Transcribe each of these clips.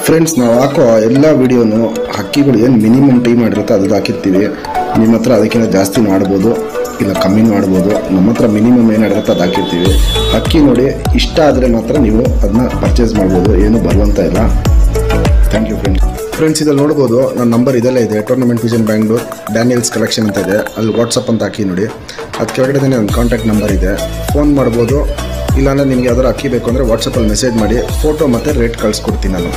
friends ನಾವು ಹಾಕೋ ಎಲ್ಲ ವಿಡಿಯೋನು ಹಕ್ಕಿಗಳು ಏನು ಮಿನಿಮಮ್ ಟೈಮ್ ಮಾಡಿರುತ್ತೆ ಅದು ಹಾಕಿರ್ತೀವಿ ನಿಮ್ಮ ಹತ್ರ ಅದಕ್ಕಿಂತ ಜಾಸ್ತಿ ಮಾಡ್ಬೋದು ಇಲ್ಲ ಕಮ್ಮಿ ಮಾಡ್ಬೋದು ನಮ್ಮ ಹತ್ರ ಮಿನಿಮಮ್ ಏನಿರುತ್ತೆ ಅದು ಹಾಕಿರ್ತೀವಿ ಹಕ್ಕಿ ನೋಡಿ ಇಷ್ಟ ಆದರೆ ಮಾತ್ರ ನೀವು ಅದನ್ನ ಪರ್ಚೇಸ್ ಮಾಡ್ಬೋದು ಏನು ಬರುವಂತ ಇಲ್ಲ ಥ್ಯಾಂಕ್ ಯು ಫ್ರೆಂಡ್ಸ್ ಫ್ರೆಂಡ್ಸ್ ಇದಲ್ಲಿ ನೋಡ್ಬೋದು ನನ್ನ ನಂಬರ್ ಇದೆಲ್ಲ ಇದೆ tournament vision Bangalore Daniels collection ಅಂತ ಇದೆ ಅಲ್ಲಿ ವಾಟ್ಸಪ್ ಅಂತ ಹಾಕಿ ನೋಡಿ ಅದು ಕೆಳಗಡೆ ನನ್ನ ಕಾಂಟ್ಯಾಕ್ಟ್ ನಂಬರ್ ಇದೆ ಫೋನ್ ಮಾಡ್ಬೋದು ಇಲ್ಲಾಂದ್ರೆ ನಿಮ್ಗೆ ಯಾವ್ದಾರು ಅಕ್ಕಿ ಬೇಕು ಅಂದರೆ ವಾಟ್ಸಪ್ಪಲ್ಲಿ ಮೆಸೇಜ್ ಮಾಡಿ ಫೋಟೋ ಮತ್ತು ರೇಟ್ ಕಳಿಸ್ಕೊಡ್ತೀನಿ ನಾನು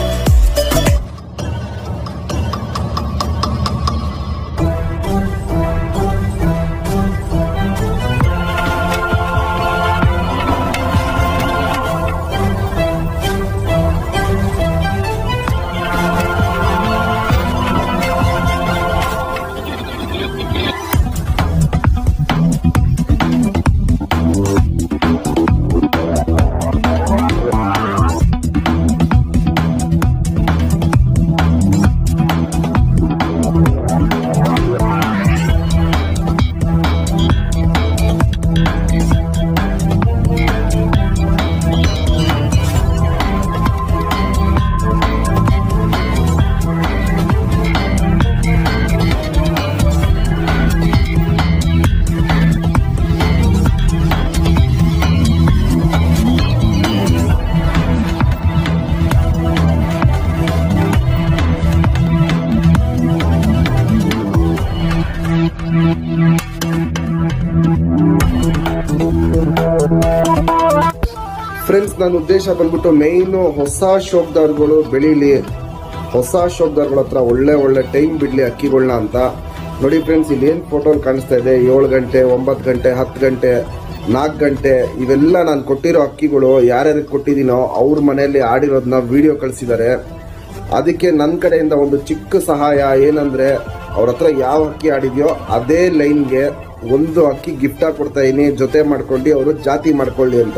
ಫ್ರೆಂಡ್ಸ್ ನನ್ನ ಉದ್ದೇಶ ಬಂದ್ಬಿಟ್ಟು ಮೇಯ್ನು ಹೊಸ ಶೋಕ್ದಾರ್ಗಳು ಬೆಳೀಲಿ ಹೊಸ ಶೋಕ್ದಾರ್ಗಳ ಹತ್ರ ಒಳ್ಳೆ ಒಳ್ಳೆ ಟೈಮ್ ಬಿಡಲಿ ಅಕ್ಕಿಗಳನ್ನ ಅಂತ ನೋಡಿ ಫ್ರೆಂಡ್ಸ್ ಇಲ್ಲಿ ಏನು ಫೋಟೋ ಕಾಣಿಸ್ತಾ ಇದೆ ಏಳು ಗಂಟೆ ಒಂಬತ್ತು ಗಂಟೆ ಹತ್ತು ಗಂಟೆ ನಾಲ್ಕು ಗಂಟೆ ಇವೆಲ್ಲ ನಾನು ಕೊಟ್ಟಿರೋ ಅಕ್ಕಿಗಳು ಯಾರ್ಯಾರಿಗೆ ಕೊಟ್ಟಿದ್ದೀನೋ ಅವ್ರ ಮನೆಯಲ್ಲಿ ಆಡಿರೋದನ್ನ ವಿಡಿಯೋ ಕಳಿಸಿದ್ದಾರೆ ಅದಕ್ಕೆ ನನ್ನ ಕಡೆಯಿಂದ ಒಂದು ಚಿಕ್ಕ ಸಹಾಯ ಏನಂದ್ರೆ ಅವ್ರ ಹತ್ರ ಯಾವ ಅಕ್ಕಿ ಆಡಿದ್ಯೋ ಅದೇ ಲೈನ್ಗೆ ಒಂದು ಅಕ್ಕಿ ಗಿಫ್ಟ್ ಆಗಿ ಕೊಡ್ತಾ ಇದೀನಿ ಜೊತೆ ಮಾಡ್ಕೊಂಡು ಅವರು ಜಾತಿ ಮಾಡ್ಕೊಳ್ಳಿ ಅಂತ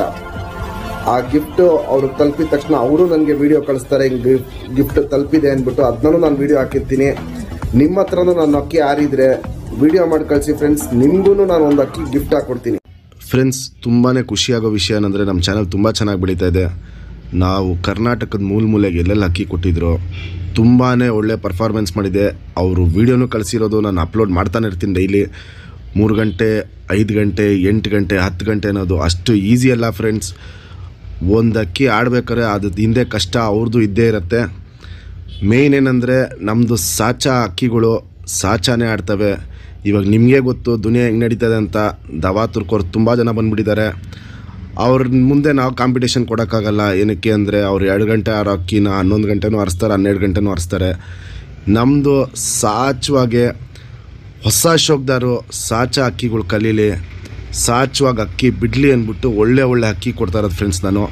ಆ ಗಿಫ್ಟ್ ಅವ್ರು ತಲುಪಿದ ತಕ್ಷಣ ಅವರು ನನಗೆ ವಿಡಿಯೋ ಕಳಿಸ್ತಾರೆ ಹಿಂಗೆ ಗಿಫ್ಟ್ ತಲುಪಿದೆ ಅಂದ್ಬಿಟ್ಟು ಅದನ್ನೂ ನಾನು ವಿಡಿಯೋ ಹಾಕಿರ್ತೀನಿ ನಿಮ್ಮ ಹತ್ರನೂ ನಾನು ಅಕ್ಕಿ ಆರಿದ್ರೆ ವಿಡಿಯೋ ಮಾಡಿ ಕಳಿಸಿ ಫ್ರೆಂಡ್ಸ್ ನಿಮಗೂ ನಾನು ಒಂದು ಅಕ್ಕಿ ಗಿಫ್ಟ್ ಹಾಕ್ಕೊಡ್ತೀನಿ ಫ್ರೆಂಡ್ಸ್ ತುಂಬಾ ಖುಷಿಯಾಗೋ ವಿಷಯ ಏನಂದರೆ ನಮ್ಮ ಚಾನಲ್ ತುಂಬ ಚೆನ್ನಾಗಿ ಬೆಳೀತಾ ಇದೆ ನಾವು ಕರ್ನಾಟಕದ ಮೂಲ ಮೂಲೆಗೆ ಎಲ್ಲೆಲ್ಲಿ ಅಕ್ಕಿ ಕೊಟ್ಟಿದ್ರು ತುಂಬಾ ಒಳ್ಳೆ ಪರ್ಫಾರ್ಮೆನ್ಸ್ ಮಾಡಿದೆ ಅವರು ವೀಡಿಯೋನು ಕಳಿಸಿರೋದು ನಾನು ಅಪ್ಲೋಡ್ ಮಾಡ್ತಾನೆ ಇರ್ತೀನಿ ಡೈಲಿ ಮೂರು ಗಂಟೆ ಐದು ಗಂಟೆ ಎಂಟು ಗಂಟೆ ಹತ್ತು ಗಂಟೆ ಅನ್ನೋದು ಅಷ್ಟು ಈಸಿ ಅಲ್ಲ ಫ್ರೆಂಡ್ಸ್ ಒಂದು ಅಕ್ಕಿ ಆಡ್ಬೇಕಾದ್ರೆ ಅದು ಹಿಂದೆ ಕಷ್ಟ ಅವ್ರದ್ದು ಇದ್ದೇ ಇರುತ್ತೆ ಮೇಯ್ನ್ ಏನಂದರೆ ನಮ್ಮದು ಸಾಚಾ ಅಕ್ಕಿಗಳು ಸಾಚಾನೇ ಆಡ್ತವೆ ಇವಾಗ ನಿಮಗೆ ಗೊತ್ತು ದುನಿಯಾ ಹೆಂಗೆ ನಡೀತದೆ ಅಂತ ದವಾ ತುರ್ಕೋರು ತುಂಬ ಜನ ಬಂದುಬಿಟ್ಟಿದ್ದಾರೆ ಅವ್ರ ಮುಂದೆ ನಾವು ಕಾಂಪಿಟೇಷನ್ ಕೊಡೋಕ್ಕಾಗಲ್ಲ ಏನಕ್ಕೆ ಅಂದರೆ ಅವ್ರು ಎರಡು ಗಂಟೆ ಆರೋ ಅಕ್ಕಿನ ಹನ್ನೊಂದು ಗಂಟೆನೂ ಹರಿಸ್ತಾರೆ ಹನ್ನೆರಡು ಗಂಟೆನೂ ಹರಿಸ್ತಾರೆ ನಮ್ಮದು ಸಾಚವಾಗೆ ಹೊಸ ಶೋಕ್ದಾರು ಸಾಚ ಅಕ್ಕಿಗಳು ಕಲೀಲಿ ಸಾಚುವಾಗ ಅಕ್ಕಿ ಬಿಡಲಿ ಅಂದ್ಬಿಟ್ಟು ಒಳ್ಳೆ ಒಳ್ಳೆ ಅಕ್ಕಿ ಕೊಡ್ತಾ ಇರೋದು ಫ್ರೆಂಡ್ಸ್ ನಾನು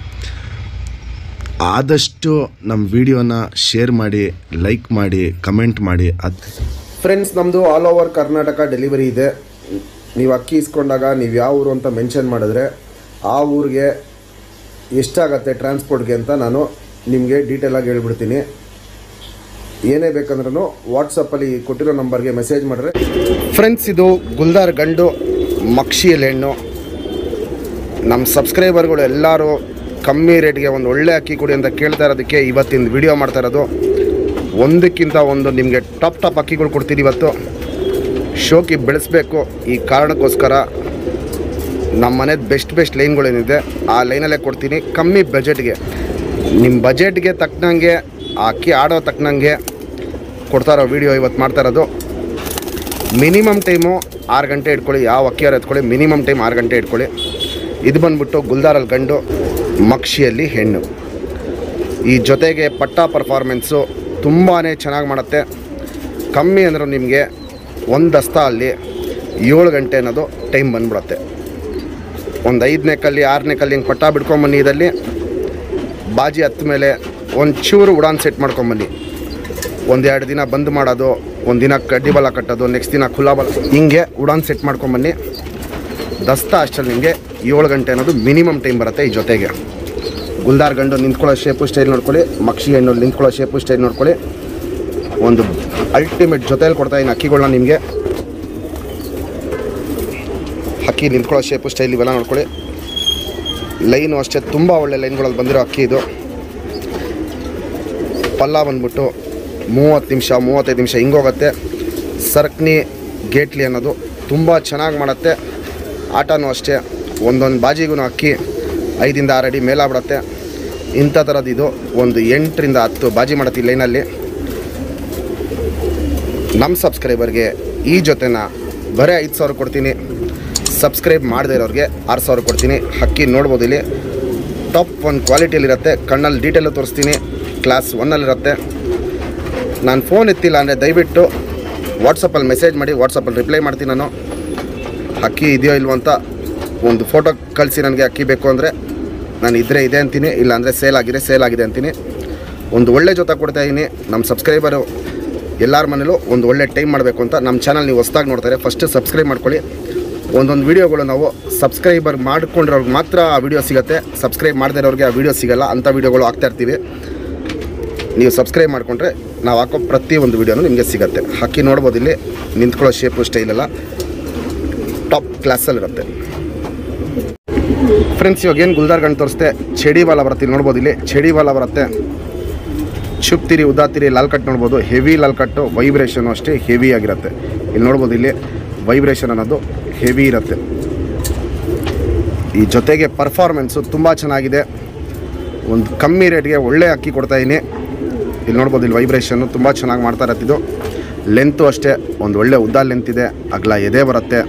ಆದಷ್ಟು ನಮ್ಮ ವಿಡಿಯೋನ ಶೇರ್ ಮಾಡಿ ಲೈಕ್ ಮಾಡಿ ಕಮೆಂಟ್ ಮಾಡಿ ಅದು ಫ್ರೆಂಡ್ಸ್ ನಮ್ಮದು ಆಲ್ ಓವರ್ ಕರ್ನಾಟಕ ಡೆಲಿವರಿ ಇದೆ ನೀವು ಅಕ್ಕಿ ಇಸ್ಕೊಂಡಾಗ ನೀವು ಯಾವ ಊರು ಅಂತ ಮೆನ್ಷನ್ ಮಾಡಿದ್ರೆ ಆ ಊರಿಗೆ ಎಷ್ಟಾಗತ್ತೆ ಟ್ರಾನ್ಸ್ಪೋರ್ಟ್ಗೆ ಅಂತ ನಾನು ನಿಮಗೆ ಡೀಟೇಲಾಗಿ ಹೇಳ್ಬಿಡ್ತೀನಿ ಏನೇ ಬೇಕಂದ್ರೂ ವಾಟ್ಸಪ್ಪಲ್ಲಿ ಕೊಟ್ಟಿರೋ ನಂಬರ್ಗೆ ಮೆಸೇಜ್ ಮಾಡಿದ್ರೆ ಫ್ರೆಂಡ್ಸ್ ಇದು ಗುಲ್ದಾರ್ ಗಂಡು ಮಕ್ಷಿಯಲ್ಲಿ ಹೆಣ್ಣು ನಮ್ಮ ಸಬ್ಸ್ಕ್ರೈಬರ್ಗಳು ಎಲ್ಲರೂ ಕಮ್ಮಿ ರೇಟ್ಗೆ ಒಂದು ಒಳ್ಳೆ ಅಕ್ಕಿ ಕೊಡಿ ಅಂತ ಕೇಳ್ತಾ ಇರೋದಕ್ಕೆ ಇವತ್ತಿನ ವಿಡಿಯೋ ಮಾಡ್ತಾ ಇರೋದು ಒಂದಕ್ಕಿಂತ ಒಂದು ನಿಮಗೆ ಟಾಪ್ ಟಾಪ್ ಅಕ್ಕಿಗಳು ಕೊಡ್ತೀನಿ ಇವತ್ತು ಶೋಕಿ ಬೆಳೆಸಬೇಕು ಈ ಕಾರಣಕ್ಕೋಸ್ಕರ ನಮ್ಮ ಮನೆದು ಬೆಸ್ಟ್ ಬೆಸ್ಟ್ ಲೈನ್ಗಳೇನಿದೆ ಆ ಲೈನಲ್ಲೇ ಕೊಡ್ತೀನಿ ಕಮ್ಮಿ ಬಜೆಟ್ಗೆ ನಿಮ್ಮ ಬಜೆಟ್ಗೆ ತಕ್ಕನಂಗೆ ಆ ಅಕ್ಕಿ ಆಡೋ ತಕ್ಕನಂಗೆ ಕೊಡ್ತಾ ಇರೋ ವಿಡಿಯೋ ಇವತ್ತು ಮಾಡ್ತಾ ಇರೋದು ಮಿನಿಮಮ್ ಟೈಮು ಆರು ಗಂಟೆ ಇಟ್ಕೊಳ್ಳಿ ಯಾವ ಅಕ್ಕಿಯಾರು ಎತ್ಕೊಳ್ಳಿ ಮಿನಿಮಮ್ ಟೈಮ್ ಆರು ಗಂಟೆ ಇಟ್ಕೊಳ್ಳಿ ಇದು ಬಂದ್ಬಿಟ್ಟು ಗುಲ್ದಾರಲ್ಲಿ ಗಂಡು ಮಕ್ಷಿಯಲ್ಲಿ ಹೆಣ್ಣು ಈ ಜೊತೆಗೆ ಪಟ್ಟ ಪರ್ಫಾರ್ಮೆನ್ಸು ತುಂಬಾ ಚೆನ್ನಾಗಿ ಮಾಡುತ್ತೆ ಕಮ್ಮಿ ಅಂದರೂ ನಿಮಗೆ ಒಂದು ದಸ್ತ ಅಲ್ಲಿ ಏಳು ಗಂಟೆ ಅನ್ನೋದು ಟೈಮ್ ಬಂದ್ಬಿಡುತ್ತೆ ಒಂದು ಐದನೇ ಕಲ್ಲಿ ಆರನೇ ಕಲ್ಲಿ ಹಿಂಗೆ ಪಟ್ಟ ಬಿಡ್ಕೊಂಬನ್ನಿ ಇದಲ್ಲಿ ಬಾಜಿ ಹತ್ತ ಮೇಲೆ ಒಂದು ಚೂರು ಉಡಾನ್ ಸೆಟ್ ಮಾಡ್ಕೊಂಬನ್ನಿ ಒಂದೆರಡು ದಿನ ಬಂದ್ ಮಾಡೋದು ಒಂದು ದಿನ ಕಡ್ಡಿ ಬಲ ಕಟ್ಟೋದು ನೆಕ್ಸ್ಟ್ ದಿನ ಖುಲ್ಲಾ ಬಲ ಹಿಂಗೆ ಉಡಾನ್ ಸೆಟ್ ಮಾಡ್ಕೊಂಬನ್ನಿ ದಸ್ತ ಅಷ್ಟಲ್ಲಿ ನಿಮಗೆ ಏಳು ಗಂಟೆ ಅನ್ನೋದು ಮಿನಿಮಮ್ ಟೈಮ್ ಬರುತ್ತೆ ಈ ಜೊತೆಗೆ ಗುಲ್ದಾರ್ ಗಂಡು ನಿಂತ್ಕೊಳ್ಳೋ ಶೇಪು ಸ್ಟೈಲ್ ನೋಡ್ಕೊಳ್ಳಿ ಮಕ್ಷಿ ಹೆಣ್ಣು ನಿಂತ್ಕೊಳ್ಳೋ ಶೇಪು ಸ್ಟೈಲ್ ನೋಡ್ಕೊಳ್ಳಿ ಒಂದು ಅಲ್ಟಿಮೇಟ್ ಜೊತೆಯಲ್ಲಿ ಕೊಡ್ತಾ ಇದ್ದೀನಿ ಅಕ್ಕಿಗಳನ್ನ ನಿಮಗೆ ಅಕ್ಕಿ ನಿಂತ್ಕೊಳ್ಳೋ ಶೇಪು ಸ್ಟೈಲ್ ಇವೆಲ್ಲ ನೋಡ್ಕೊಳ್ಳಿ ಲೈನು ಅಷ್ಟೇ ತುಂಬ ಒಳ್ಳೆ ಲೈನ್ಗಳಲ್ಲಿ ಬಂದಿರೋ ಅಕ್ಕಿ ಇದು ಪಲ್ಲ ಬಂದ್ಬಿಟ್ಟು ಮೂವತ್ತು ನಿಮಿಷ ಮೂವತ್ತೈದು ನಿಮಿಷ ಹಿಂಗೋಗುತ್ತೆ ಸರ್ಕ್ನಿ ಗೇಟ್ಲಿ ಅನ್ನೋದು ತುಂಬ ಚೆನ್ನಾಗಿ ಮಾಡುತ್ತೆ ಆಟನೂ ಅಷ್ಟೇ ಒಂದೊಂದು ಬಾಜಿಗೂ ಅಕ್ಕಿ ಐದಿಂದ ಆರು ಅಡಿ ಮೇಲಾಗ್ಬಿಡತ್ತೆ ಇಂಥ ಥರದ್ದು ಇದು ಒಂದು ಎಂಟರಿಂದ ಹತ್ತು ಬಾಜಿ ಮಾಡುತ್ತೆ ಈ ಲೈನಲ್ಲಿ ನಮ್ಮ ಸಬ್ಸ್ಕ್ರೈಬರ್ಗೆ ಈ ಜೊತೆನ ಬರೀ ಐದು ಸಾವಿರ ಕೊಡ್ತೀನಿ ಸಬ್ಸ್ಕ್ರೈಬ್ ಮಾಡದೇ ಇರೋರಿಗೆ ಆರು ಸಾವಿರ ಕೊಡ್ತೀನಿ ಹಕ್ಕಿ ನೋಡ್ಬೋದು ಇಲ್ಲಿ ಟಾಪ್ ಒಂದು ಕ್ವಾಲಿಟಿಯಲ್ಲಿರುತ್ತೆ ಕಣ್ಣಲ್ಲಿ ಡೀಟೇಲು ತೋರಿಸ್ತೀನಿ ಕ್ಲಾಸ್ ಒನ್ನಲ್ಲಿರುತ್ತೆ ನಾನು ಫೋನ್ ಎತ್ತಿಲ್ಲ ಅಂದರೆ ದಯವಿಟ್ಟು ವಾಟ್ಸಪ್ಪಲ್ಲಿ ಮೆಸೇಜ್ ಮಾಡಿ ವಾಟ್ಸಪ್ಪಲ್ಲಿ ರಿಪ್ಲೈ ಮಾಡ್ತೀನಿ ನಾನು ಅಕ್ಕಿ ಇದೆಯೋ ಇಲ್ವೋ ಅಂತ ಒಂದು ಫೋಟೋ ಕಳಿಸಿ ನನಗೆ ಅಕ್ಕಿ ಬೇಕು ಅಂದರೆ ನಾನು ಇದ್ರೆ ಇದೆ ಅಂತೀನಿ ಇಲ್ಲ ಅಂದರೆ ಸೇಲ್ ಆಗಿದೆ ಸೇಲ್ ಆಗಿದೆ ಅಂತೀನಿ ಒಂದು ಒಳ್ಳೆ ಜೊತೆ ಕೊಡ್ತಾ ಇದ್ದೀನಿ ನಮ್ಮ ಸಬ್ಸ್ಕ್ರೈಬರು ಎಲ್ಲರ ಮನೇಲೂ ಒಂದು ಒಳ್ಳೆ ಟೈಮ್ ಮಾಡಬೇಕು ಅಂತ ನಮ್ಮ ಚಾನಲ್ ನೀವು ಹೊಸ್ದಾಗಿ ನೋಡ್ತಾರೆ ಫಸ್ಟ್ ಸಬ್ಸ್ಕ್ರೈಬ್ ಮಾಡ್ಕೊಳ್ಳಿ ಒಂದೊಂದು ವೀಡಿಯೋಗಳು ನಾವು ಸಬ್ಸ್ಕ್ರೈಬರ್ ಮಾಡ್ಕೊಂಡಿರೋರ್ಗೆ ಮಾತ್ರ ಆ ವಿಡಿಯೋ ಸಿಗುತ್ತೆ ಸಬ್ಸ್ಕ್ರೈಬ್ ಮಾಡದೇ ಇರೋರಿಗೆ ಆ ವಿಡಿಯೋ ಸಿಗಲ್ಲ ಅಂಥ ವೀಡಿಯೋಗಳು ಹಾಕ್ತಾ ಇರ್ತೀವಿ ನೀವು ಸಬ್ಸ್ಕ್ರೈಬ್ ಮಾಡಿಕೊಂಡ್ರೆ ನಾವು ಹಾಕೋ ಪ್ರತಿ ಒಂದು ವೀಡಿಯೋನು ನಿಮಗೆ ಸಿಗುತ್ತೆ ಹಕ್ಕಿ ನೋಡ್ಬೋದು ಇಲ್ಲಿ ನಿಂತ್ಕೊಳ್ಳೋ ಶೇಪು ಸ್ಟೈಲೆಲ್ಲ ಟಾಪ್ ಕ್ಲಾಸಲ್ಲಿರುತ್ತೆ ಫ್ರೆಂಡ್ಸ್ ಇವಾಗ ಏನು ಗುಲ್ದಾರ್ ಗಂಟು ತೋರಿಸ್ತೆ ಚಡಿ ಬಾಲ ಬರುತ್ತೆ ಇಲ್ಲಿ ನೋಡ್ಬೋದು ಇಲ್ಲಿ ಚಡಿ ಬಾಲ ಬರುತ್ತೆ ಚುಪ್ತಿರಿ ಉದಾತಿರಿ ಲಾಲ್ ಕಟ್ ನೋಡ್ಬೋದು ಹೆವಿ ಲಾಲ್ ಕಟ್ಟು ವೈಬ್ರೇಷನ್ ಅಷ್ಟೇ ಹೆವಿ ಆಗಿರುತ್ತೆ ಇಲ್ಲಿ ನೋಡ್ಬೋದು ಇಲ್ಲಿ ವೈಬ್ರೇಷನ್ ಅನ್ನೋದು ಹೆವಿ ಇರುತ್ತೆ ಈ ಜೊತೆಗೆ ಪರ್ಫಾರ್ಮೆನ್ಸು ತುಂಬ ಚೆನ್ನಾಗಿದೆ ಒಂದು ಕಮ್ಮಿ ರೇಟ್ಗೆ ಒಳ್ಳೆ ಅಕ್ಕಿ ಕೊಡ್ತಾಯಿದ್ದೀನಿ ಇಲ್ಲಿ ನೋಡ್ಬೋದು ಇಲ್ಲಿ ವೈಬ್ರೇಷನ್ನು ತುಂಬ ಚೆನ್ನಾಗಿ ಮಾಡ್ತಾ ಇರತ್ತಿದ್ದು ಲೆಂತು ಅಷ್ಟೇ ಒಂದು ಒಳ್ಳೆ ಉದ್ದ ಲೆಂತ್ ಇದೆ ಅಗಲ ಎದೆ ಬರುತ್ತೆ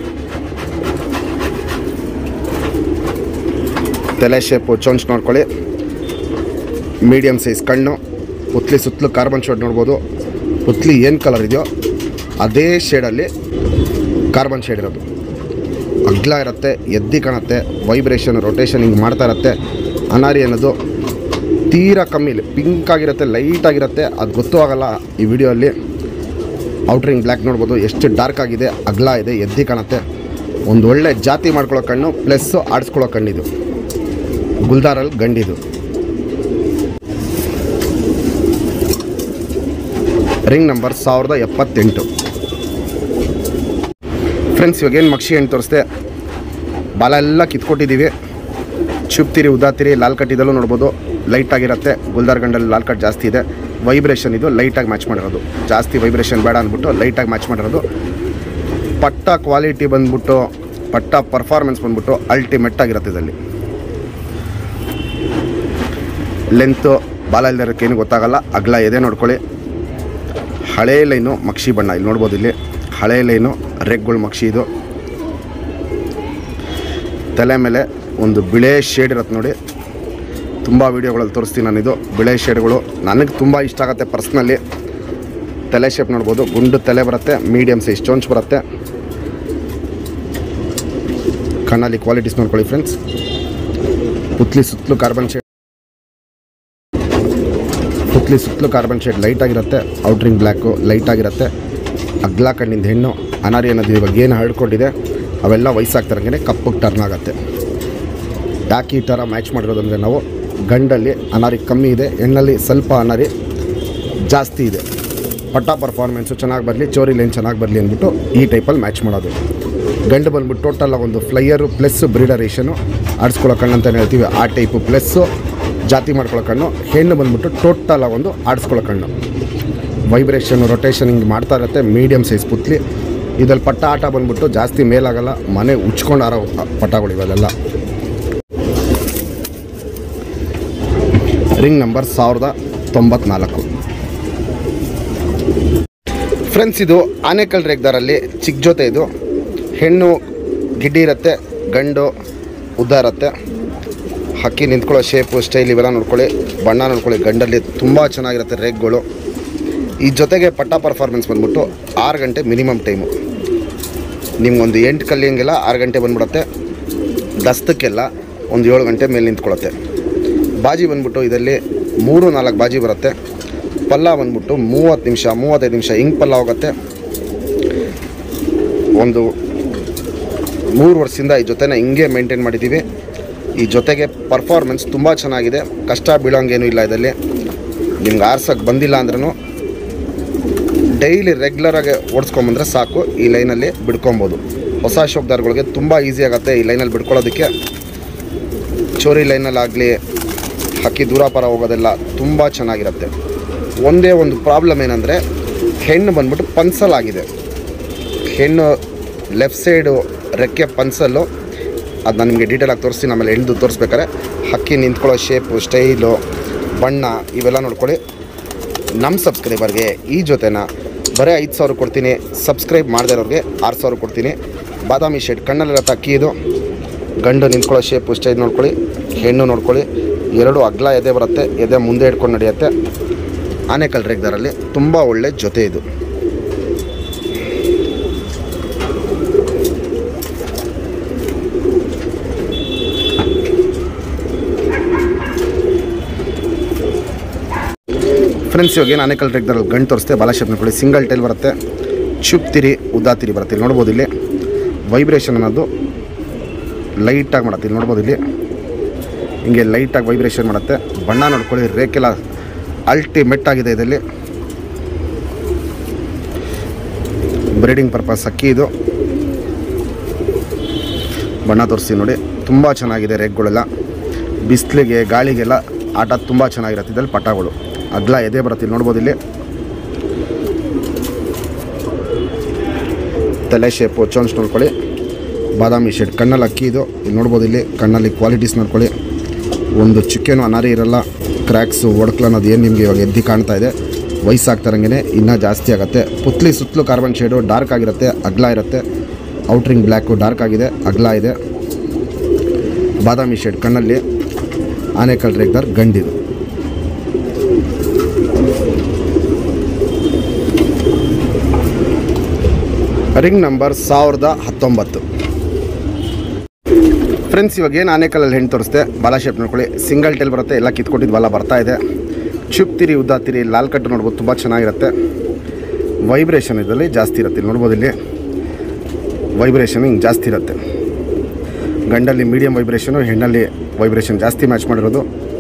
ತಲೆ ಶೇಪು ಚೊಂಚ್ ನೋಡ್ಕೊಳ್ಳಿ ಮೀಡಿಯಮ್ ಸೈಜ್ ಕಣ್ಣು ಪುತ್ಲಿ ಸುತ್ತಲೂ ಕಾರ್ಬನ್ ಶೇಡ್ ನೋಡ್ಬೋದು ಪುತ್ಲಿ ಏನು ಕಲರ್ ಇದೆಯೋ ಅದೇ ಶೇಡಲ್ಲಿ ಕಾರ್ಬನ್ ಶೇಡ್ ಇರೋದು ಅಗ್ಲ ಇರುತ್ತೆ ಎದ್ದಿ ಕಾಣುತ್ತೆ ವೈಬ್ರೇಷನ್ ರೊಟೇಷನ್ ಹಿಂಗೆ ಮಾಡ್ತಾ ಇರುತ್ತೆ ಅನಾರಿ ಅನ್ನೋದು ತೀರಾ ಕಮ್ಮಿ ಪಿಂಕ್ ಆಗಿರುತ್ತೆ ಲೈಟ್ ಆಗಿರುತ್ತೆ ಅದು ಗೊತ್ತೂ ಆಗಲ್ಲ ಈ ವಿಡಿಯೋಲ್ಲಿ ಔಟ್ರಿಂಗ್ ಬ್ಲ್ಯಾಕ್ ನೋಡ್ಬೋದು ಎಷ್ಟು ಡಾರ್ಕ್ ಆಗಿದೆ ಅಗ್ಲ ಇದೆ ಎದ್ದಿ ಕಾಣುತ್ತೆ ಒಂದು ಒಳ್ಳೆ ಜಾತಿ ಮಾಡ್ಕೊಳ್ಳೋ ಕಣ್ಣು ಪ್ಲಸ್ಸು ಆಡಿಸ್ಕೊಳ್ಳೋ ಕಣ್ಣಿದು ಗುಲ್ದಾರಲ್ಲಿ ಗಂಡಿದು ರಿಂಗ್ ನಂಬರ್ ಸಾವಿರದ ಎಪ್ಪತ್ತೆಂಟು ಫ್ರೆಂಡ್ಸ್ ಇವಾಗ ಏನು ಮಕ್ಷಿ ಹಣ್ಣು ತೋರಿಸ್ದೆ ಬಾಲ ಎಲ್ಲ ಕಿತ್ಕೊಟ್ಟಿದ್ದೀವಿ ಚುಪ್ತಿರಿ ಉದಾತಿರಿ ಲಾಲ್ ಕಟ್ ಇದಲ್ಲೂ ನೋಡ್ಬೋದು ಲೈಟ್ ಆಗಿರುತ್ತೆ ಗುಲ್ದಾರ್ ಗಂಡಲ್ಲಿ ಲಾಲ್ ಕಟ್ ಜಾಸ್ತಿ ಇದೆ ವೈಬ್ರೇಷನ್ ಇದು ಲೈಟಾಗಿ ಮ್ಯಾಚ್ ಮಾಡಿರೋದು ಜಾಸ್ತಿ ವೈಬ್ರೇಷನ್ ಬೇಡ ಅಂದ್ಬಿಟ್ಟು ಲೈಟಾಗಿ ಮ್ಯಾಚ್ ಮಾಡಿರೋದು ಪಟ್ಟ ಕ್ವಾಲಿಟಿ ಬಂದ್ಬಿಟ್ಟು ಪಟ್ಟ ಪರ್ಫಾರ್ಮೆನ್ಸ್ ಬಂದ್ಬಿಟ್ಟು ಅಲ್ಟಿಮೇಟ್ ಆಗಿರುತ್ತೆ ಇದರಲ್ಲಿ ಲೆಂತು ಬಾಲ ಇಲ್ದಿರೋಕ್ಕೆ ಏನು ಗೊತ್ತಾಗಲ್ಲ ಅಗಲ ಎದೆ ನೋಡ್ಕೊಳ್ಳಿ ಹಳೇ ಲೈನು ಮಕ್ಷಿ ಬಣ್ಣ ಇಲ್ಲಿ ನೋಡ್ಬೋದು ಇಲ್ಲಿ ಹಳೇ ಲೈನು ರೆಗ್ಗಳು ಮಕ್ಷಿ ಇದು ತಲೆ ಮೇಲೆ ಒಂದು ಬಿಳೆ ಶೇಡ್ ಇರುತ್ತೆ ನೋಡಿ ತುಂಬ ವೀಡಿಯೋಗಳಲ್ಲಿ ತೋರಿಸ್ತೀನಿ ನಾನಿದು ಬಿಳೆ ಶೇಡ್ಗಳು ನನಗೆ ತುಂಬ ಇಷ್ಟ ಆಗುತ್ತೆ ಪರ್ಸ್ನಲ್ಲಿ ತಲೆ ಶೇಪ್ ನೋಡ್ಬೋದು ಗುಂಡು ತಲೆ ಬರುತ್ತೆ ಮೀಡಿಯಮ್ ಸೈಜ್ ಚೋಂಚ್ ಬರುತ್ತೆ ಕಣ್ಣಲ್ಲಿ ಕ್ವಾಲಿಟೀಸ್ ನೋಡ್ಕೊಳ್ಳಿ ಫ್ರೆಂಡ್ಸ್ ಪುತ್ಲಿ ಸುತ್ತಲೂ ಕಾರ್ಬನ್ ಶೇಡ್ ಪುತ್ಲಿ ಸುತ್ತಲೂ ಕಾರ್ಬನ್ ಶೇಡ್ ಲೈಟ್ ಆಗಿರುತ್ತೆ ಔಟ್ರಿಂಗ್ ಬ್ಲ್ಯಾಕು ಲೈಟ್ ಆಗಿರುತ್ತೆ ಅಗ್ಲ ಕಣ್ಣಿಂದ ಹೆಣ್ಣು ಅನಾರಿ ಅನ್ನೋದು ಇವಾಗ ಏನು ಹರಡ್ಕೊಂಡಿದೆ ಅವೆಲ್ಲ ವಯಸ್ಸಾಗ್ತಾರಂಗೆ ಕಪ್ಪಗೆ ಟರ್ನ್ ಆಗುತ್ತೆ ಯಾಕೆ ಈ ಥರ ಮ್ಯಾಚ್ ಮಾಡಿರೋದಂದರೆ ನಾವು ಗಂಡಲ್ಲಿ ಅನಾರಿ ಕಮ್ಮಿ ಇದೆ ಹೆಣ್ಣಲ್ಲಿ ಸ್ವಲ್ಪ ಅನಾರಿ ಜಾಸ್ತಿ ಇದೆ ಪಟ್ಟ ಪರ್ಫಾರ್ಮೆನ್ಸು ಚೆನ್ನಾಗಿ ಬರಲಿ ಚೋರಿ ಲೈನ್ ಚೆನ್ನಾಗಿ ಬರಲಿ ಅಂದ್ಬಿಟ್ಟು ಈ ಟೈಪಲ್ಲಿ ಮ್ಯಾಚ್ ಮಾಡೋದು ಗಂಡು ಬಂದ್ಬಿಟ್ಟು ಟೋಟಲ್ ಒಂದು ಫ್ಲೈಯರು ಪ್ಲಸ್ ಬ್ರೀಡರೇಷನು ಆಡಿಸ್ಕೊಳ್ಳೋ ಕಣ್ಣು ಅಂತಲೇ ಹೇಳ್ತೀವಿ ಆ ಟೈಪು ಪ್ಲಸ್ಸು ಜಾತಿ ಮಾಡ್ಕೊಳ್ಳೋ ಕಣ್ಣು ಹೆಣ್ಣು ಬಂದ್ಬಿಟ್ಟು ಟೋಟಲ್ ಒಂದು ಆಡಿಸ್ಕೊಳ್ಳೋ ಕಣ್ಣು ವೈಬ್ರೇಷನ್ ರೊಟೇಷನ್ ಹಿಂಗೆ ಮಾಡ್ತಾ ಇರುತ್ತೆ ಮೀಡಿಯಮ್ ಸೈಜ್ ಪುತ್ಲಿ ಇದ್ರಲ್ಲಿ ಪಟ್ಟ ಆಟ ಬಂದ್ಬಿಟ್ಟು ಜಾಸ್ತಿ ಮೇಲಾಗಲ್ಲ ಮನೆ ಉಚ್ಕೊಂಡು ಆರೋ ಪಟ್ಟಗಳು ಇವೆಲ್ಲ ರಿಂಗ್ ನಂಬರ್ ಸಾವಿರದ ತೊಂಬತ್ನಾಲ್ಕು ಫ್ರೆಂಡ್ಸ್ ಇದು ಆನೆಕಲ್ ರೇಗ್ದಾರಲ್ಲಿ ಚಿಕ್ಕ ಜೊತೆ ಇದು ಹೆಣ್ಣು ಗಿಡ್ಡಿ ಇರುತ್ತೆ ಗಂಡು ಉದ್ದ ಇರುತ್ತೆ ಹಕ್ಕಿ ನಿಂತ್ಕೊಳ್ಳೋ ಶೇಪು ಸ್ಟೈಲ್ ಇವೆಲ್ಲ ನೋಡ್ಕೊಳ್ಳಿ ಬಣ್ಣ ನೋಡ್ಕೊಳ್ಳಿ ಗಂಡಲ್ಲಿ ತುಂಬ ಚೆನ್ನಾಗಿರುತ್ತೆ ರೇಗ್ಗಳು ಈ ಜೊತೆಗೆ ಪಟ್ಟ ಪರ್ಫಾರ್ಮೆನ್ಸ್ ಬಂದ್ಬಿಟ್ಟು ಆರು ಗಂಟೆ ಮಿನಿಮಮ್ ಟೈಮು ನಿಮ್ಗೊಂದು ಎಂಟು ಕಲ್ಲಿಯಂಗೆಲ್ಲ ಆರು ಗಂಟೆ ಬಂದ್ಬಿಡುತ್ತೆ ದಸ್ತಕ್ಕೆಲ್ಲ ಒಂದು ಏಳು ಗಂಟೆ ಮೇಲೆ ನಿಂತ್ಕೊಳ್ಳುತ್ತೆ ಬಾಜಿ ಬಂದ್ಬಿಟ್ಟು ಇದರಲ್ಲಿ ಮೂರು ನಾಲ್ಕು ಬಾಜಿ ಬರುತ್ತೆ ಪಲ್ಲ ಬಂದ್ಬಿಟ್ಟು ಮೂವತ್ತು ನಿಮಿಷ ಮೂವತ್ತೈದು ನಿಮಿಷ ಹಿಂಗೆ ಪಲ್ಲ ಹೋಗುತ್ತೆ ಒಂದು ಮೂರು ವರ್ಷದಿಂದ ಈ ಜೊತೆನ ಹಿಂಗೆ ಮೇಂಟೈನ್ ಮಾಡಿದ್ದೀವಿ ಈ ಜೊತೆಗೆ ಪರ್ಫಾರ್ಮೆನ್ಸ್ ತುಂಬ ಚೆನ್ನಾಗಿದೆ ಕಷ್ಟ ಬೀಳೋಂಗೇನೂ ಇಲ್ಲ ಇದರಲ್ಲಿ ನಿಮ್ಗೆ ಆರ್ಸಕ್ಕೆ ಬಂದಿಲ್ಲ ಅಂದ್ರೂ ಡೈಲಿ ರೆಗ್ಯುಲರಾಗಿ ಓಡಿಸ್ಕೊಂಬಂದ್ರೆ ಸಾಕು ಈ ಲೈನಲ್ಲಿ ಬಿಡ್ಕೊಬೋದು ಹೊಸ ಶೋಕ್ದಾರ್ಗಳಿಗೆ ತುಂಬ ಈಸಿ ಆಗುತ್ತೆ ಈ ಲೈನಲ್ಲಿ ಬಿಡ್ಕೊಳ್ಳೋದಕ್ಕೆ ಚೋರಿ ಲೈನಲ್ಲಾಗಲಿ ಹಕ್ಕಿ ದೂರ ಪರ ಹೋಗೋದೆಲ್ಲ ತುಂಬ ಚೆನ್ನಾಗಿರುತ್ತೆ ಒಂದೇ ಒಂದು ಪ್ರಾಬ್ಲಮ್ ಏನಂದರೆ ಹೆಣ್ಣು ಬಂದ್ಬಿಟ್ಟು ಪನ್ಸಲಾಗಿದೆ ಹೆಣ್ಣು ಲೆಫ್ಟ್ ಸೈಡು ರೆಕ್ಕೆ ಪನ್ಸಲ್ಲು ಅದು ನಾನು ನಿಮಗೆ ಡೀಟೇಲಾಗಿ ತೋರಿಸ್ತೀನಿ ಆಮೇಲೆ ಹೆಣ್ದು ತೋರಿಸ್ಬೇಕಾದ್ರೆ ಹಕ್ಕಿ ನಿಂತ್ಕೊಳ್ಳೋ ಶೇಪು ಸ್ಟೈಲು ಬಣ್ಣ ಇವೆಲ್ಲ ನೋಡ್ಕೊಳ್ಳಿ ನಮ್ಮ ಸಬ್ಸ್ಕ್ರೈಬರ್ಗೆ ಈ ಜೊತೆನ ಬರೀ ಐದು ಸಾವಿರ ಕೊಡ್ತೀನಿ ಸಬ್ಸ್ಕ್ರೈಬ್ ಮಾಡದೇ ಇರೋರಿಗೆ ಆರು ಸಾವಿರ ಕೊಡ್ತೀನಿ ಬಾದಾಮಿ ಶೇಡ್ ಕಣ್ಣಲ್ಲೆಲ್ಲ ತಕ್ಕಿ ಇದು ಗಂಡು ನಿಂತ್ಕೊಳ್ಳೋ ಶೇಪು ಸ್ಟೈಲ್ ನೋಡ್ಕೊಳ್ಳಿ ಹೆಣ್ಣು ನೋಡ್ಕೊಳ್ಳಿ ಎರಡು ಅಗ್ಲ ಎದೆ ಬರುತ್ತೆ ಎದೆ ಮುಂದೆ ಇಟ್ಕೊಂಡು ನಡೆಯುತ್ತೆ ಆನೆಕಲ್ ರೇಗ್ದಾರಲ್ಲಿ ತುಂಬ ಒಳ್ಳೆ ಜೊತೆ ಇದು ಫ್ರೆಂಡ್ಸ್ ಇವಾಗ ಏನು ಆನೆಕಲ್ ರೇಗ್ದಾರಲ್ಲಿ ಗಂಡು ತೋರಿಸ್ತೆ ಬಾಲ ಶೇಪ್ ನೋಡ್ಕೊಳ್ಳಿ ಸಿಂಗಲ್ ಟೈಲ್ ಬರುತ್ತೆ ಚುಪ್ ತಿರಿ ಉದ್ದಾ ತಿರಿ ಬರುತ್ತೆ ಇಲ್ಲಿ ನೋಡ್ಬೋದು ಇಲ್ಲಿ ವೈಬ್ರೇಷನ್ ಅನ್ನೋದು ಲೈಟಾಗಿ ಮಾಡುತ್ತೆ ಇಲ್ಲಿ ನೋಡ್ಬೋದು ಇಲ್ಲಿ ಹಿಂಗೆ ಲೈಟಾಗಿ ವೈಬ್ರೇಷನ್ ಮಾಡುತ್ತೆ ಬಣ್ಣ ನೋಡ್ಕೊಳ್ಳಿ ರೇಕೆಲ್ಲ ಅಲ್ಟಿಮೆಟ್ ಆಗಿದೆ ಇದರಲ್ಲಿ ಬ್ರೀಡಿಂಗ್ ಪರ್ಪಸ್ ಅಕ್ಕಿ ಇದು ಬಣ್ಣ ತೋರಿಸ್ತೀನಿ ನೋಡಿ ತುಂಬ ಚೆನ್ನಾಗಿದೆ ರೇಕ್ಗಳೆಲ್ಲ ಬಿಸಿಲಿಗೆ ಗಾಳಿಗೆಲ್ಲ ಆಟ ತುಂಬ ಚೆನ್ನಾಗಿರುತ್ತೆ ಇದ್ರಲ್ಲಿ ಪಟಾಗಳು ಅಗ್ಲ ಎದೆ ಬರುತ್ತೆ ಇಲ್ಲಿ ನೋಡ್ಬೋದು ಇಲ್ಲಿ ತಲೆ ಶೇಪು ಚೋನ್ಸ್ ನೋಡ್ಕೊಳ್ಳಿ ಬಾದಾಮಿ ಶೇಡ್ ಕಣ್ಣಲ್ಲಿ ಅಕ್ಕಿ ಇದು ಇಲ್ಲಿ ನೋಡ್ಬೋದು ಇಲ್ಲಿ ಕಣ್ಣಲ್ಲಿ ಕ್ವಾಲಿಟೀಸ್ ನೋಡ್ಕೊಳ್ಳಿ ಒಂದು ಚುಕ್ಕೆನೂ ಅನಾರಿ ಇರಲ್ಲ ಕ್ರ್ಯಾಕ್ಸು ಒಡಕ್ಲು ಅನ್ನೋದು ಏನು ನಿಮಗೆ ಇವಾಗ ಎದ್ದು ಕಾಣ್ತಾ ಇದೆ ವಯಸ್ಸಾಗ್ತಾರಂಗೆ ಇನ್ನೂ ಜಾಸ್ತಿ ಆಗುತ್ತೆ ಪುತ್ಲಿ ಸುತ್ತಲೂ ಕಾರ್ಬನ್ ಶೇಡು ಡಾರ್ಕ್ ಆಗಿರುತ್ತೆ ಅಗ್ಲ ಇರುತ್ತೆ ಔಟ್ರಿಂಗ್ ಬ್ಲ್ಯಾಕು ಡಾರ್ಕ್ ಆಗಿದೆ ಅಗ್ಲ ಇದೆ ಬಾದಾಮಿ ಶೇಡ್ ಕಣ್ಣಲ್ಲಿ ಆನೆಕಲ್ ರೇಗ್ದಾರ್ ಗಂಡಿದು ರಿಂಗ್ ನಂಬರ್ ಸಾವಿರದ ಹತ್ತೊಂಬತ್ತು ಫ್ರೆಂಡ್ಸ್ ಇವಾಗ ಏನು ಆನೆಕಲ್ಲಲ್ಲಿ ಹೆಣ್ಣು ತೋರಿಸ್ದೆ ಬಾಲ ಶೇಪ್ ನೋಡ್ಕೊಳ್ಳಿ ಸಿಂಗಲ್ ಟೇಲ್ ಬರುತ್ತೆ ಎಲ್ಲ ಕಿತ್ಕೊಟ್ಟಿದ್ದು ಬಾಲ ಬರ್ತಾ ಇದೆ ಚುಪ್ ತಿರಿ ಉದ್ದ ತಿರಿ ಲಾಲ್ ಕಟ್ಟು ನೋಡ್ಬೋದು ತುಂಬ ಚೆನ್ನಾಗಿರುತ್ತೆ ವೈಬ್ರೇಷನ್ ಇದರಲ್ಲಿ ಜಾಸ್ತಿ ಇರುತ್ತೆ ಇಲ್ಲಿ ನೋಡ್ಬೋದು ಇಲ್ಲಿ ವೈಬ್ರೇಷನ್ ಹಿಂಗೆ ಜಾಸ್ತಿ ಇರುತ್ತೆ ಗಂಡಲ್ಲಿ ಮೀಡಿಯಮ್ ವೈಬ್ರೇಷನು ಹೆಣ್ಣಲ್ಲಿ ವೈಬ್ರೇಷನ್ ಜಾಸ್ತಿ ಮ್ಯಾಚ್ ಮಾಡಿರೋದು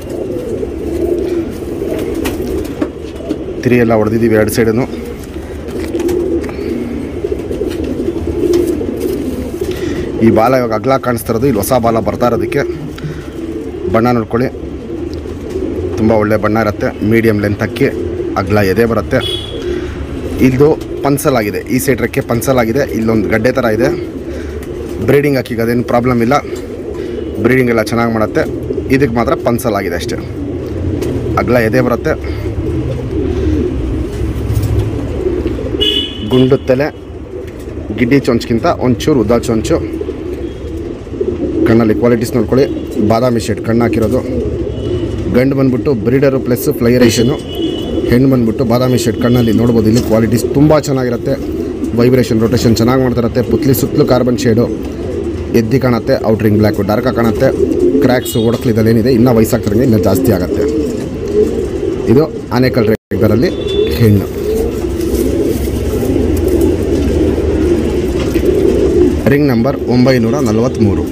ತಿರಿ ಎಲ್ಲ ಹೊಡೆದಿದ್ದೀವಿ ಎರಡು ಸೈಡನ್ನು ಈ ಬಾಲ ಇವಾಗ ಅಗ್ಲ ಕಾಣಿಸ್ತಾ ಇರೋದು ಇಲ್ಲಿ ಹೊಸ ಬಾಲ ಬರ್ತಾ ಇರೋದಕ್ಕೆ ಬಣ್ಣ ನೋಡ್ಕೊಳ್ಳಿ ತುಂಬ ಒಳ್ಳೆ ಬಣ್ಣ ಇರುತ್ತೆ ಮೀಡಿಯಮ್ ಲೆಂತ್ ಅಕ್ಕಿ ಅಗ್ಲ ಎದೆ ಬರುತ್ತೆ ಇದು ಪನ್ಸಲ್ ಆಗಿದೆ ಈ ಸೈಡ್ ರೆಕ್ಕೆ ಪನ್ಸಲ್ ಆಗಿದೆ ಇಲ್ಲೊಂದು ಗಡ್ಡೆ ಥರ ಇದೆ ಬ್ರೀಡಿಂಗ್ ಅಕ್ಕಿಗೆ ಅದೇನು ಪ್ರಾಬ್ಲಮ್ ಇಲ್ಲ ಬ್ರೀಡಿಂಗ್ ಎಲ್ಲ ಚೆನ್ನಾಗಿ ಮಾಡುತ್ತೆ ಇದಕ್ಕೆ ಮಾತ್ರ ಪನ್ಸಲ್ ಆಗಿದೆ ಅಷ್ಟೇ ಅಗ್ಲ ಎದೆ ಬರುತ್ತೆ ಗುಂಡು ತಲೆ ಗಿಡ್ಡಿ ಚೊಂಚ್ಗಿಂತ ಒಂಚೂರು ಉದ್ದ ಚೊಂಚು ಕಣ್ಣಲ್ಲಿ ಕ್ವಾಲಿಟೀಸ್ ನೋಡ್ಕೊಳ್ಳಿ ಬಾದಾಮಿ ಶೇಡ್ ಕಣ್ಣು ಹಾಕಿರೋದು ಗಂಡು ಬಂದ್ಬಿಟ್ಟು ಬ್ರೀಡರು ಪ್ಲಸ್ ಫ್ಲೈಯರೇಷನು ಹೆಣ್ಣು ಬಂದ್ಬಿಟ್ಟು ಬಾದಾಮಿ ಶೇಡ್ ಕಣ್ಣಲ್ಲಿ ನೋಡ್ಬೋದು ಇಲ್ಲಿ ಕ್ವಾಲಿಟೀಸ್ ತುಂಬ ಚೆನ್ನಾಗಿರುತ್ತೆ ವೈಬ್ರೇಷನ್ ರೊಟೇಷನ್ ಚೆನ್ನಾಗಿ ಮಾಡ್ತಿರುತ್ತೆ ಪುತ್ಲಿ ಸುತ್ತಲೂ ಕಾರ್ಬನ್ ಶೇಡು ಎದ್ದಿ ಕಾಣುತ್ತೆ ಔಟ್ರಿಂಗ್ ಬ್ಲ್ಯಾಕು ಡಾರ್ಕಾಗಿ ಕಾಣುತ್ತೆ ಕ್ರ್ಯಾಕ್ಸು ಒಡಕ್ಲಿದಲ್ಲಿ ಏನಿದೆ ಇನ್ನೂ ವಯಸ್ಸಾಗ್ತಿರಂಗೆ ಇನ್ನೂ ಜಾಸ್ತಿ ಆಗುತ್ತೆ ಇದು ಆನೆಕಲ್ ರೇಗರಲ್ಲಿ ಹೆಣ್ಣು ರಿಂಗ್ ನಂಬರ್ ಒಂಬೈನೂರ ನಲವತ್ತ್ಮೂರು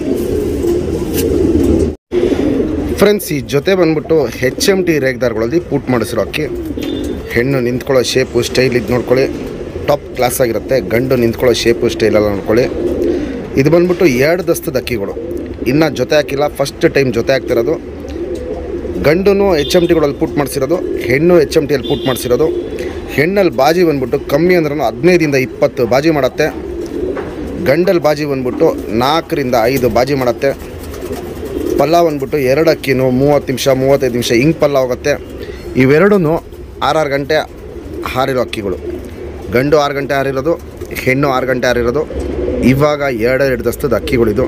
ಫ್ರೆಂಡ್ಸ್ ಈ ಜೊತೆ ಬಂದ್ಬಿಟ್ಟು ಹೆಚ್ ಎಮ್ ಟಿ ರೇಗ್ದಾರ್ಗಳಲ್ಲಿ ಪೂಟ್ ಮಾಡಿಸಿರೋ ಅಕ್ಕಿ ಹೆಣ್ಣು ನಿಂತ್ಕೊಳ್ಳೋ ಶೇಪು ಸ್ಟೈಲ್ ಇದು ನೋಡ್ಕೊಳ್ಳಿ ಟಾಪ್ ಕ್ಲಾಸ್ ಆಗಿರುತ್ತೆ ಗಂಡು ನಿಂತ್ಕೊಳ್ಳೋ ಶೇಪು ಸ್ಟೈಲೆಲ್ಲ ನೋಡ್ಕೊಳ್ಳಿ ಇದು ಬಂದ್ಬಿಟ್ಟು ಎರಡು ದಸ್ತದ ಅಕ್ಕಿಗಳು ಇನ್ನೂ ಜೊತೆ ಹಾಕಿಲ್ಲ ಫಸ್ಟ್ ಟೈಮ್ ಜೊತೆ ಹಾಕ್ತಿರೋದು ಗಂಡು ಎಚ್ ಎಮ್ ಟಿಗಳಲ್ಲಿ ಪುಟ್ ಮಾಡಿಸಿರೋದು ಹೆಣ್ಣು ಎಚ್ ಎಮ್ ಟಿಯಲ್ಲಿ ಪುಟ್ ಮಾಡಿಸಿರೋದು ಹೆಣ್ಣಲ್ಲಿ ಬಾಜಿ ಬಂದ್ಬಿಟ್ಟು ಕಮ್ಮಿ ಅಂದ್ರೂ ಹದಿನೈದಿಂದ ಇಪ್ಪತ್ತು ಬಾಜಿ ಮಾಡುತ್ತೆ ಗಂಡಲ್ಲಿ ಬಾಜಿ ಬಂದ್ಬಿಟ್ಟು ನಾಲ್ಕರಿಂದ ಐದು ಬಾಜಿ ಮಾಡುತ್ತೆ ಪಲ್ಲ ಬಂದ್ಬಿಟ್ಟು ಎರಡು ಅಕ್ಕಿನೂ ಮೂವತ್ತು ನಿಮಿಷ ಮೂವತ್ತೈದು ನಿಮಿಷ ಹಿಂಗೆ ಪಲ್ಲ ಹೋಗುತ್ತೆ ಇವೆರಡೂ ಆರಾರು ಗಂಟೆ ಹಾರಿರೋ ಅಕ್ಕಿಗಳು ಗಂಡು ಆರು ಗಂಟೆ ಹಾರಿರೋದು ಹೆಣ್ಣು ಆರು ಗಂಟೆ ಹಾರಿರೋದು ಇವಾಗ ಎರಡು ಎರಡು ದಸ್ತದ ಅಕ್ಕಿಗಳಿದು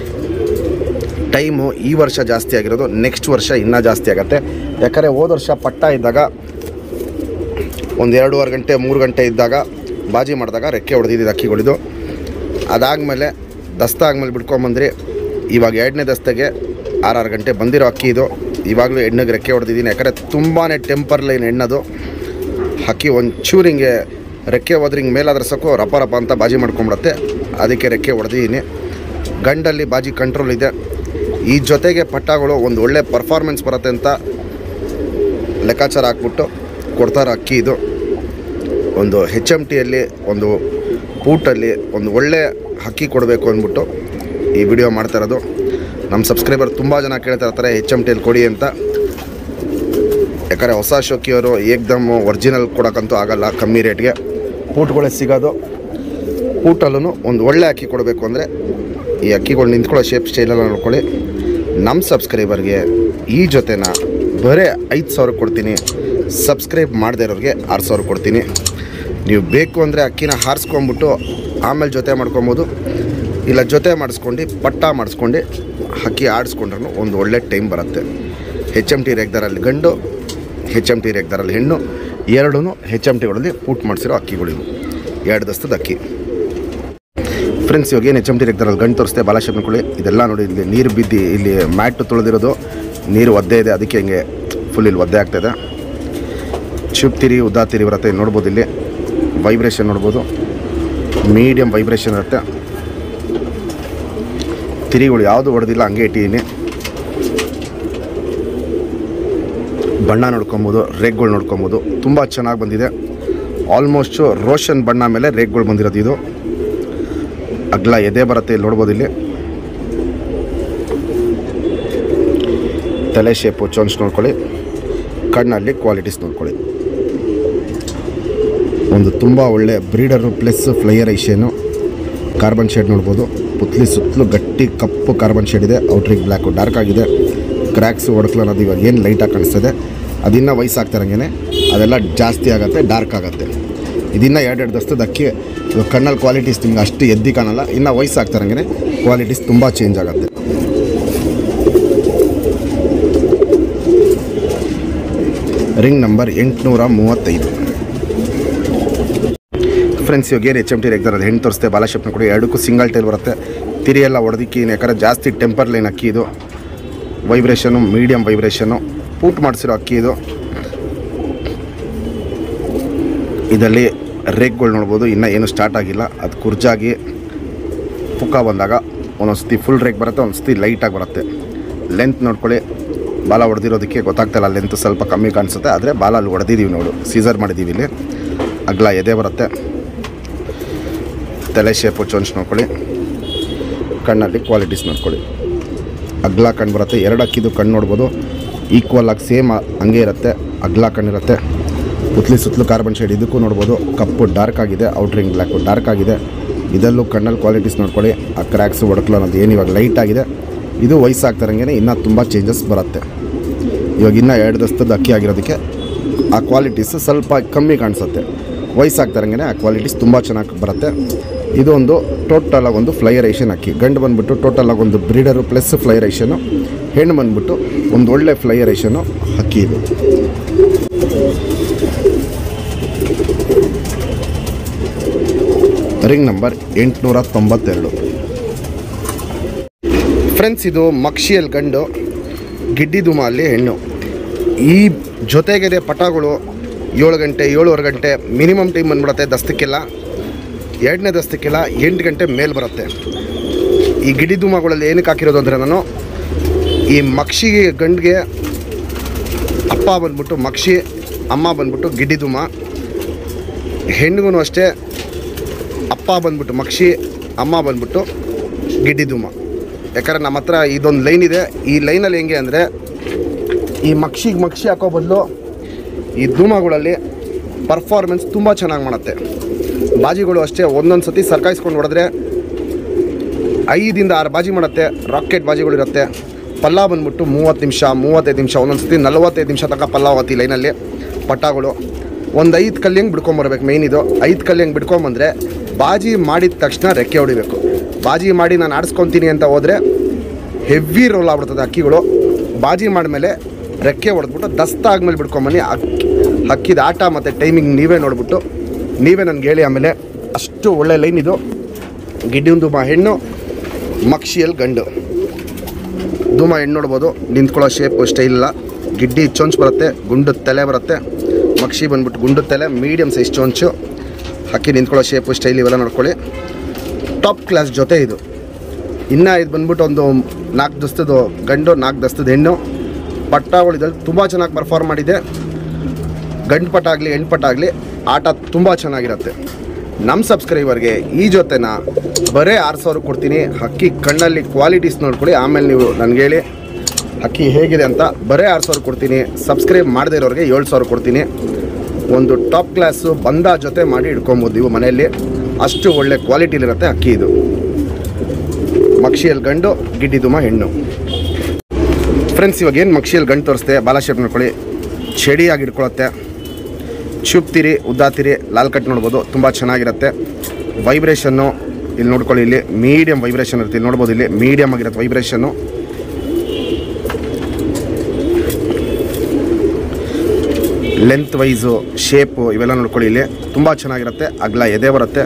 ಟೈಮು ಈ ವರ್ಷ ಜಾಸ್ತಿ ಆಗಿರೋದು ನೆಕ್ಸ್ಟ್ ವರ್ಷ ಇನ್ನೂ ಜಾಸ್ತಿ ಆಗುತ್ತೆ ಯಾಕಂದರೆ ಹೋದ ವರ್ಷ ಪಟ್ಟ ಇದ್ದಾಗ ಒಂದು ಎರಡೂವರೆ ಗಂಟೆ ಮೂರು ಗಂಟೆ ಇದ್ದಾಗ ಬಾಜಿ ಮಾಡಿದಾಗ ರೆಕ್ಕೆ ಹೊಡೆದಿದ್ದು ಅಕ್ಕಿಗಳಿದು ಅದಾದಮೇಲೆ ದಸ್ತ ಆದಮೇಲೆ ಬಿಡ್ಕೊಂಬಂದ್ರಿ ಇವಾಗ ಎರಡನೇ ದಸ್ತೆಗೆ ಆರಾರು ಗಂಟೆ ಬಂದಿರೋ ಅಕ್ಕಿ ಇದು ಇವಾಗಲೂ ಹೆಣ್ಣಿಗೆ ರೆಕ್ಕೆ ಹೊಡೆದಿದ್ದೀನಿ ಯಾಕಂದರೆ ತುಂಬಾ ಟೆಂಪರ್ ಲೈನ್ ಹೆಣ್ಣದು ಅಕ್ಕಿ ಒಂಚೂರು ಹಿಂಗೆ ರೆಕ್ಕೆ ಹೋದ್ರೆ ಹಿಂಗೆ ಮೇಲಾದ್ರೆ ಸಾಕು ರಪ ರಪ ಅಂತ ಬಾಜಿ ಮಾಡ್ಕೊಂಬಿಡುತ್ತೆ ಅದಕ್ಕೆ ರೆಕ್ಕೆ ಹೊಡೆದಿದ್ದೀನಿ ಗಂಡಲ್ಲಿ ಬಾಜಿ ಕಂಟ್ರೋಲ್ ಇದೆ ಈ ಜೊತೆಗೆ ಪಟ್ಟಗಳು ಒಂದು ಒಳ್ಳೆ ಪರ್ಫಾರ್ಮೆನ್ಸ್ ಬರುತ್ತೆ ಅಂತ ಲೆಕ್ಕಾಚಾರ ಹಾಕ್ಬಿಟ್ಟು ಕೊಡ್ತಾರೆ ಅಕ್ಕಿ ಇದು ಒಂದು ಹೆಚ್ ಎಮ್ ಟಿಯಲ್ಲಿ ಒಂದು ಊಟಲ್ಲಿ ಒಂದು ಒಳ್ಳೆ ಅಕ್ಕಿ ಕೊಡಬೇಕು ಅಂದ್ಬಿಟ್ಟು ಈ ವಿಡಿಯೋ ಮಾಡ್ತಾ ಇರೋದು ನಮ್ಮ ಸಬ್ಸ್ಕ್ರೈಬರ್ ತುಂಬ ಜನ ಕೇಳ್ತಾ ಇರ್ತಾರೆ ಹೆಚ್ ಎಮ್ ಟಿಯಲ್ಲಿ ಕೊಡಿ ಅಂತ ಯಾಕಂದರೆ ಹೊಸ ಶೋಕಿಯವರು ಏಕ್ದಮ್ ಒರಿಜಿನಲ್ ಕೊಡೋಕ್ಕಂತೂ ಆಗಲ್ಲ ಕಮ್ಮಿ ರೇಟ್ಗೆ ಪೂಟ್ಗಳೇ ಸಿಗೋದು ಪೂಟಲ್ಲೂ ಒಂದು ಒಳ್ಳೆ ಅಕ್ಕಿ ಕೊಡಬೇಕು ಅಂದರೆ ಈ ಅಕ್ಕಿಗಳು ನಿಂತ್ಕೊಳ್ಳೋ ಶೇಪ್ ಸ್ಟೈಲೆಲ್ಲ ನೋಡ್ಕೊಳ್ಳಿ ನಮ್ಮ ಸಬ್ಸ್ಕ್ರೈಬರ್ಗೆ ಈ ಜೊತೆನ ಬರೀ ಐದು ಸಾವಿರ ಕೊಡ್ತೀನಿ ಸಬ್ಸ್ಕ್ರೈಬ್ ಮಾಡದೇ ಇರೋರಿಗೆ ಆರು ಸಾವಿರ ಕೊಡ್ತೀನಿ ನೀವು ಬೇಕು ಅಂದರೆ ಅಕ್ಕಿನ ಹಾರಿಸ್ಕೊಂಬಿಟ್ಟು ಆಮೇಲೆ ಜೊತೆ ಮಾಡ್ಕೊಬೋದು ಇಲ್ಲ ಜೊತೆ ಮಾಡಿಸ್ಕೊಂಡು ಪಟ್ಟ ಮಾಡಿಸ್ಕೊಂಡು ಅಕ್ಕಿ ಆಡಿಸ್ಕೊಂಡ್ರೂ ಒಂದು ಒಳ್ಳೆ ಟೈಮ್ ಬರುತ್ತೆ ಹೆಚ್ ಎಮ್ ಟಿ ರೇಗ್ದಾರಲ್ಲಿ ಗಂಡು ಹೆಚ್ ಎಮ್ ಟಿ ರೇಗ್ದಾರಲ್ಲಿ ಹೆಣ್ಣು ಎರಡೂ ಹೆಚ್ ಎಮ್ ಟಿಗಳಲ್ಲಿ ಪೂಟ್ ಮಾಡಿಸಿರೋ ಅಕ್ಕಿಗಳಿವು ಎರಡು ದಸ್ತದ ಅಕ್ಕಿ ಫ್ರೆಂಡ್ಸ್ ಇವಾಗ ಏನು ಎಚ್ ಎಮ್ ಟಿ ರೆಗ್ದಾರಲ್ಲಿ ಗಂಟು ತೋರಿಸ್ತೆ ಬಾಲಾಶೇಪ್ ನೋಡ್ಕೊಳ್ಳಿ ಇದೆಲ್ಲ ನೋಡಿ ಇಲ್ಲಿ ನೀರು ಬಿದ್ದು ಇಲ್ಲಿ ಮ್ಯಾಟ್ ತುಳಿದಿರೋದು ನೀರು ಒದ್ದೆ ಇದೆ ಅದಕ್ಕೆ ಹಿಂಗೆ ಫುಲ್ ಇಲ್ಲಿ ಒದ್ದೆ ಆಗ್ತಾಯಿದೆ ಚುಪ್ ತಿರಿ ಉದ್ದಾ ತಿರಿ ಬರುತ್ತೆ ಇಲ್ಲಿ ನೋಡ್ಬೋದು ಇಲ್ಲಿ ವೈಬ್ರೇಷನ್ ನೋಡ್ಬೋದು ಮೀಡಿಯಮ್ ವೈಬ್ರೇಷನ್ ಇರುತ್ತೆ ತಿರಿಗಳು ಯಾವುದು ಹೊಡೆದಿಲ್ಲ ಹಂಗೆ ಇಟ್ಟಿದ್ದೀನಿ ಬಣ್ಣ ನೋಡ್ಕೊಬೋದು ರೇಗ್ಗಳು ನೋಡ್ಕೊಬೋದು ತುಂಬ ಚೆನ್ನಾಗಿ ಬಂದಿದೆ ಆಲ್ಮೋಸ್ಟು ರೋಷನ್ ಬಣ್ಣ ಮೇಲೆ ರೇಗ್ಗಳು ಬಂದಿರೋದು ಇದು ಅಗ್ಲ ಎದೆ ಬರುತ್ತೆ ಇಲ್ಲಿ ನೋಡ್ಬೋದು ಇಲ್ಲಿ ತಲೆ ಶೇಪು ಚೋನ್ಸ್ ನೋಡ್ಕೊಳ್ಳಿ ಕಣ್ಣಲ್ಲಿ ಕ್ವಾಲಿಟೀಸ್ ನೋಡ್ಕೊಳ್ಳಿ ಒಂದು ತುಂಬ ಒಳ್ಳೆ ಬ್ರೀಡರು ಪ್ಲಸ್ ಫ್ಲೈಯರ್ ಐಷೇನು ಕಾರ್ಬನ್ ಶೇಡ್ ನೋಡ್ಬೋದು ಪುತ್ಲಿ ಸುತ್ತಲೂ ಗಟ್ಟಿ ಕಪ್ಪು ಕಾರ್ಬನ್ ಶೇಡ್ ಇದೆ ಔಟ್ರಿಗೆ ಬ್ಲ್ಯಾಕು ಡಾರ್ಕ್ ಆಗಿದೆ ಕ್ರ್ಯಾಕ್ಸ್ ಹೊಡ್ಕಲು ಅನ್ನೋದು ಇವಾಗ ಏನು ಲೈಟಾಗಿ ಕಾಣಿಸ್ತದೆ ಅದಿನ್ನೂ ವಯಸ್ಸಾಗ್ತಾರಂಗೆ ಅದೆಲ್ಲ ಜಾಸ್ತಿ ಆಗುತ್ತೆ ಡಾರ್ಕ್ ಆಗುತ್ತೆ ಇದನ್ನು ಎರಡೆರಡು ದಸ್ತದ ಅಕ್ಕಿ ಇವಾಗ ಕಣ್ಣಲ್ಲಿ ಕ್ವಾಲಿಟೀಸ್ ನಿಮ್ಗೆ ಅಷ್ಟು ಎದ್ದಿ ಕಾಣಲ್ಲ ಇನ್ನು ವಯಸ್ಸಾಗ್ತಾರಂಗೆ ಕ್ವಾಲಿಟೀಸ್ ತುಂಬ ಚೇಂಜ್ ಆಗುತ್ತೆ ರಿಂಗ್ ನಂಬರ್ ಎಂಟುನೂರ ಮೂವತ್ತೈದು ಫ್ರೆಂಡ್ಸ್ ಇವಾಗ ಏನು ಎಚ್ ಎಮ್ ಟಿ ರೆಗ್ದಾರ ಹೆಣ್ಣು ತೋರಿಸ್ತೆ ಬಾಲಾಶೇಪ್ನ ಕೂಡ ಎರಡಕ್ಕೂ ಸಿಂಗಲ್ ಟೈಲ್ ಬರುತ್ತೆ ತಿರಿ ಎಲ್ಲ ಹೊಡೆದಿಕ್ಕಿ ಯಾಕಂದರೆ ಜಾಸ್ತಿ ಟೆಂಪರ್ ಲೈನ್ ಅಕ್ಕಿ ಇದು ವೈಬ್ರೇಷನು ಮೀಡಿಯಮ್ ವೈಬ್ರೇಷನು ಪೂಟ್ ಮಾಡಿಸಿರೋ ಅಕ್ಕಿ ಇದು ಇದರಲ್ಲಿ ರೇಕ್ಗಳು ನೋಡ್ಬೋದು ಇನ್ನೂ ಏನು ಸ್ಟಾರ್ಟ್ ಆಗಿಲ್ಲ ಅದು ಕುರ್ಜಾಗಿ ಪುಕ್ಕ ಬಂದಾಗ ಒಂದೊಂದು ಸತಿ ಫುಲ್ ರೇಕ್ ಬರುತ್ತೆ ಒಂದು ಸತಿ ಲೈಟಾಗಿ ಬರುತ್ತೆ ಲೆಂತ್ ನೋಡ್ಕೊಳ್ಳಿ ಬಾಲ ಹೊಡೆದಿರೋದಕ್ಕೆ ಗೊತ್ತಾಗ್ತಾಯಿಲ್ಲ ಲೆಂತ್ ಸ್ವಲ್ಪ ಕಮ್ಮಿ ಕಾಣಿಸುತ್ತೆ ಆದರೆ ಬಾಲ ಅಲ್ಲಿ ಹೊಡೆದಿದ್ದೀವಿ ನೋಡು ಸೀಸರ್ ಮಾಡಿದ್ದೀವಿ ಇಲ್ಲಿ ಅಗ್ಲ ಎದೆ ಬರುತ್ತೆ ತಲೆ ಶೇಪು ಚೊಂಚ್ ನೋಡ್ಕೊಳ್ಳಿ ಕಣ್ಣಲ್ಲಿ ಕ್ವಾಲಿಟೀಸ್ ನೋಡ್ಕೊಳ್ಳಿ ಅಗ್ಲ ಕಣ್ಣು ಬರುತ್ತೆ ಎರಡು ಅಕ್ಕಿದು ಕಣ್ಣು ನೋಡ್ಬೋದು ಈಕ್ವಲ್ ಆಗಿ ಸೇಮ್ ಹಂಗೆ ಇರುತ್ತೆ ಅಗ್ಲ ಕಣ್ಣಿರುತ್ತೆ ಪುತ್ಲಿ ಸುತ್ತಲೂ ಕಾರ್ಬನ್ ಶೇಡ್ ಇದಕ್ಕೂ ನೋಡ್ಬೋದು ಕಪ್ಪು ಡಾರ್ಕ್ ಆಗಿದೆ ಔಟ್ರಿಂಗ್ ಬ್ಲ್ಯಾಕು ಡಾರ್ಕ್ ಆಗಿದೆ ಇದರಲ್ಲೂ ಕಣ್ಣಲ್ಲಿ ಕ್ವಾಲಿಟೀಸ್ ನೋಡ್ಕೊಳ್ಳಿ ಆ ಕ್ರ್ಯಾಕ್ಸು ಒಡಕಲು ಅನ್ನೋದು ಏನು ಇವಾಗ ಲೈಟ್ ಆಗಿದೆ ಇದು ವಯಸ್ಸಾಗ್ತಾರಂಗೆ ಇನ್ನೂ ತುಂಬ ಚೇಂಜಸ್ ಬರುತ್ತೆ ಇವಾಗ ಇನ್ನೂ ಎರಡು ದಸ್ತದ ಅಕ್ಕಿ ಆಗಿರೋದಕ್ಕೆ ಆ ಕ್ವಾಲಿಟೀಸ್ ಸ್ವಲ್ಪ ಕಮ್ಮಿ ಕಾಣಿಸುತ್ತೆ ವಯಸ್ಸಾಗ್ತಾರಂಗೆ ಆ ಕ್ವಾಲಿಟೀಸ್ ತುಂಬ ಚೆನ್ನಾಗಿ ಬರುತ್ತೆ ಇದು ಒಂದು ಟೋಟಲ್ ಆಗಿ ಒಂದು ಫ್ಲೈಯರ್ ಏಷನ್ ಅಕ್ಕಿ ಗಂಡು ಬಂದ್ಬಿಟ್ಟು ಟೋಟಲ್ ಆಗಿ ಒಂದು ಬ್ರೀಡರು ಪ್ಲಸ್ ಫ್ಲೈಯರ್ ಏಷನು ಹೆಣ್ಣು ಬಂದ್ಬಿಟ್ಟು ಒಂದು ಒಳ್ಳೆ ಫ್ಲೈಯರ್ ಏಷನು ಅಕ್ಕಿ ಇದು ರಿಂಗ್ ನಂಬರ್ ಎಂಟುನೂರ ತೊಂಬತ್ತೆರಡು ಫ್ರೆಂಡ್ಸ್ ಇದು ಮಕ್ಷಿಯಲ್ ಗಂಡು ಗಿಡ್ಡಿ ದುಮ ಅಲ್ಲಿ ಹೆಣ್ಣು ಈ ಜೊತೆಗಿದೆ ಪಟಾಗಳು ಏಳು ಗಂಟೆ ಏಳುವರೆ ಗಂಟೆ ಮಿನಿಮಮ್ ಟೈಮ್ ಬಂದ್ಬಿಡುತ್ತೆ ದಸ್ತಕ್ಕೆಲ್ಲ ಎರಡನೇ ದಸ್ತಕ್ಕೆಲ್ಲ ಎಂಟು ಗಂಟೆ ಮೇಲೆ ಬರುತ್ತೆ ಈ ಗಿಡ್ಡಿ ದುಮಗಳಲ್ಲಿ ಏನಕ್ಕೆ ಹಾಕಿರೋದು ಅಂದರೆ ನಾನು ಈ ಮಕ್ಷಿ ಗಂಡಿಗೆ ಅಪ್ಪ ಬಂದ್ಬಿಟ್ಟು ಮಕ್ಷಿ ಅಮ್ಮ ಬಂದ್ಬಿಟ್ಟು ಗಿಡ್ಡಿ ದುಮ ಹೆಣ್ಣಿಗೂ ಅಷ್ಟೇ ಅಪ್ಪ ಬಂದ್ಬಿಟ್ಟು ಮಕ್ಷಿ ಅಮ್ಮ ಬಂದ್ಬಿಟ್ಟು ಗಿಡ್ಡಿ ದುಮ ಯಾಕಂದ್ರೆ ನಮ್ಮ ಹತ್ರ ಇದೊಂದು ಲೈನ್ ಇದೆ ಈ ಲೈನಲ್ಲಿ ಹೆಂಗೆ ಅಂದರೆ ಈ ಮಕ್ಷಿಗೆ ಮಕ್ಷಿ ಹಾಕೋ ಬದಲು ಈ ಧೂಮಗಳಲ್ಲಿ ಪರ್ಫಾರ್ಮೆನ್ಸ್ ತುಂಬ ಚೆನ್ನಾಗಿ ಮಾಡುತ್ತೆ ಬಾಜಿಗಳು ಅಷ್ಟೇ ಒಂದೊಂದು ಸತಿ ಸರ್ಕಾಯಿಸ್ಕೊಂಡು ಹೊಡೆದ್ರೆ ಐದಿಂದ ಆರು ಬಾಜಿ ಮಾಡುತ್ತೆ ರಾಕೆಟ್ ಬಾಜಿಗಳು ಇರುತ್ತೆ ಪಲ್ಲ ಬಂದ್ಬಿಟ್ಟು ಮೂವತ್ತು ನಿಮಿಷ ಮೂವತ್ತೈದು ನಿಮಿಷ ಒಂದೊಂದು ಸತಿ ನಲವತ್ತೈದು ನಿಮಿಷ ತನಕ ಪಲ್ಲ ಹೋಗುತ್ತೆ ಈ ಲೈನಲ್ಲಿ ಪಟ್ಟಾಗಳು ಒಂದು ಐದು ಕಲ್ಲಿಂಗ್ ಬಿಡ್ಕೊಂಬರ್ಬೇಕು ಮೇಯ್ನ್ ಇದು ಐದು ಕಲ್ಲಿಂಗ್ ಬಿಡ್ಕೊಂಬಂದ್ರೆ ಬಾಜಿ ಮಾಡಿದ ತಕ್ಷಣ ರೆಕ್ಕೆ ಹೊಡಿಬೇಕು ಬಾಜಿ ಮಾಡಿ ನಾನು ಆಡಿಸ್ಕೊತೀನಿ ಅಂತ ಹೋದರೆ ಹೆವಿ ರೋಲ್ ಆಗ್ಬಿಡ್ತದೆ ಅಕ್ಕಿಗಳು ಬಾಜಿ ಮಾಡಿದ್ಮೇಲೆ ರೆಕ್ಕೆ ಹೊಡೆದ್ಬಿಟ್ಟು ದಸ್ತ ಆದ್ಮೇಲೆ ಬಿಡ್ಕೊಂಬನ್ನಿ ಅಕ್ಕಿ ಅಕ್ಕಿದ ಆಟ ಮತ್ತು ಟೈಮಿಂಗ್ ನೀವೇ ನೋಡ್ಬಿಟ್ಟು ನೀವೇ ನನಗೆ ಹೇಳಿ ಆಮೇಲೆ ಅಷ್ಟು ಒಳ್ಳೆ ಲೈನ್ ಇದು ಗಿಡ್ಡಿನ ದುಮ ಹೆಣ್ಣು ಮಕ್ಷಿಯಲ್ಲಿ ಗಂಡು ಧೂಮ ಹೆಣ್ಣು ನೋಡ್ಬೋದು ನಿಂತ್ಕೊಳ್ಳೋ ಶೇಪು ಸ್ಟೈಲ್ ಇಲ್ಲ ಗಿಡ್ಡಿ ಚೊಂಚ್ ಬರುತ್ತೆ ಗುಂಡು ತಲೆ ಬರುತ್ತೆ ಮಕ್ಷಿ ಬಂದ್ಬಿಟ್ಟು ಗುಂಡು ತಲೆ ಮೀಡಿಯಮ್ ಸೈಜ್ ಚೊಂಚು ಹಕ್ಕಿ ನಿಂತ್ಕೊಳ್ಳೋ ಶೇಪು ಸ್ಟೈಲ್ ಇವೆಲ್ಲ ನೋಡ್ಕೊಳ್ಳಿ ಟಾಪ್ ಕ್ಲಾಸ್ ಜೊತೆ ಇದು ಇನ್ನು ಇದು ಬಂದ್ಬಿಟ್ಟು ಒಂದು ನಾಲ್ಕು ದಸ್ತದ ಗಂಡು ನಾಲ್ಕು ದಸ್ತದ ಹೆಣ್ಣು ಪಟ್ಟಗಳು ಇದ್ರಲ್ಲಿ ತುಂಬ ಚೆನ್ನಾಗಿ ಪರ್ಫಾರ್ಮ್ ಮಾಡಿದೆ ಗಂಡು ಪಟ ಆಗಲಿ ಹೆಣ್ಣು ಪಟ ಆಗಲಿ ಆಟ ತುಂಬ ಚೆನ್ನಾಗಿರುತ್ತೆ ನಮ್ಮ ಸಬ್ಸ್ಕ್ರೈಬರ್ಗೆ ಈ ಜೊತೆನ ಬರೀ ಆರು ಸಾವಿರ ಕೊಡ್ತೀನಿ ಹಕ್ಕಿ ಕಣ್ಣಲ್ಲಿ ಕ್ವಾಲಿಟೀಸ್ ನೋಡ್ಕೊಳ್ಳಿ ಆಮೇಲೆ ನೀವು ನನಗೆ ಹೇಳಿ ಅಕ್ಕಿ ಹೇಗಿದೆ ಅಂತ ಬರೇ ಆರು ಸಾವಿರ ಕೊಡ್ತೀನಿ ಸಬ್ಸ್ಕ್ರೈಬ್ ಮಾಡದೇ ಇರೋರಿಗೆ ಏಳು ಸಾವಿರ ಕೊಡ್ತೀನಿ ಒಂದು ಟಾಪ್ ಕ್ಲಾಸು ಬಂದ ಜೊತೆ ಮಾಡಿ ಇಟ್ಕೊಬೋದು ನೀವು ಮನೆಯಲ್ಲಿ ಅಷ್ಟು ಒಳ್ಳೆ ಕ್ವಾಲಿಟಿಲಿರುತ್ತೆ ಅಕ್ಕಿ ಇದು ಮಕ್ಷಿಯಲ್ಲಿ ಗಂಡು ಗಿಡ್ಡಿದುಮ ಹೆಣ್ಣು ಫ್ರೆಂಡ್ಸ್ ಇವಾಗ ಏನು ಮಕ್ಷಿಯಲ್ಲಿ ಗಂಡು ತೋರಿಸ್ತೆ ಬಾಲ ಶೇಪ್ ನೋಡ್ಕೊಳ್ಳಿ ಚಡಿಯಾಗಿ ಇಟ್ಕೊಳತ್ತೆ ಚುಪ್ತಿರಿ ಉದ್ದಾತಿರಿ ಲಾಲ್ ಕಟ್ ನೋಡ್ಬೋದು ತುಂಬ ಚೆನ್ನಾಗಿರುತ್ತೆ ವೈಬ್ರೇಷನ್ನು ಇಲ್ಲಿ ನೋಡ್ಕೊಳ್ಳಿ ಇಲ್ಲಿ ಮೀಡಿಯಮ್ ವೈಬ್ರೇಷನ್ ಇರುತ್ತೆ ಇಲ್ಲಿ ನೋಡ್ಬೋದು ಇಲ್ಲಿ ಮೀಡಿಯಮ್ ಆಗಿರುತ್ತೆ ವೈಬ್ರೇಷನ್ನು ಲೆಂತ್ ವೈಸು ಶೇಪು ಇವೆಲ್ಲ ನೋಡ್ಕೊಳ್ಳಿ ಇಲ್ಲಿ ತುಂಬ ಚೆನ್ನಾಗಿರುತ್ತೆ ಅಗ್ಲ ಎದೆ ಬರುತ್ತೆ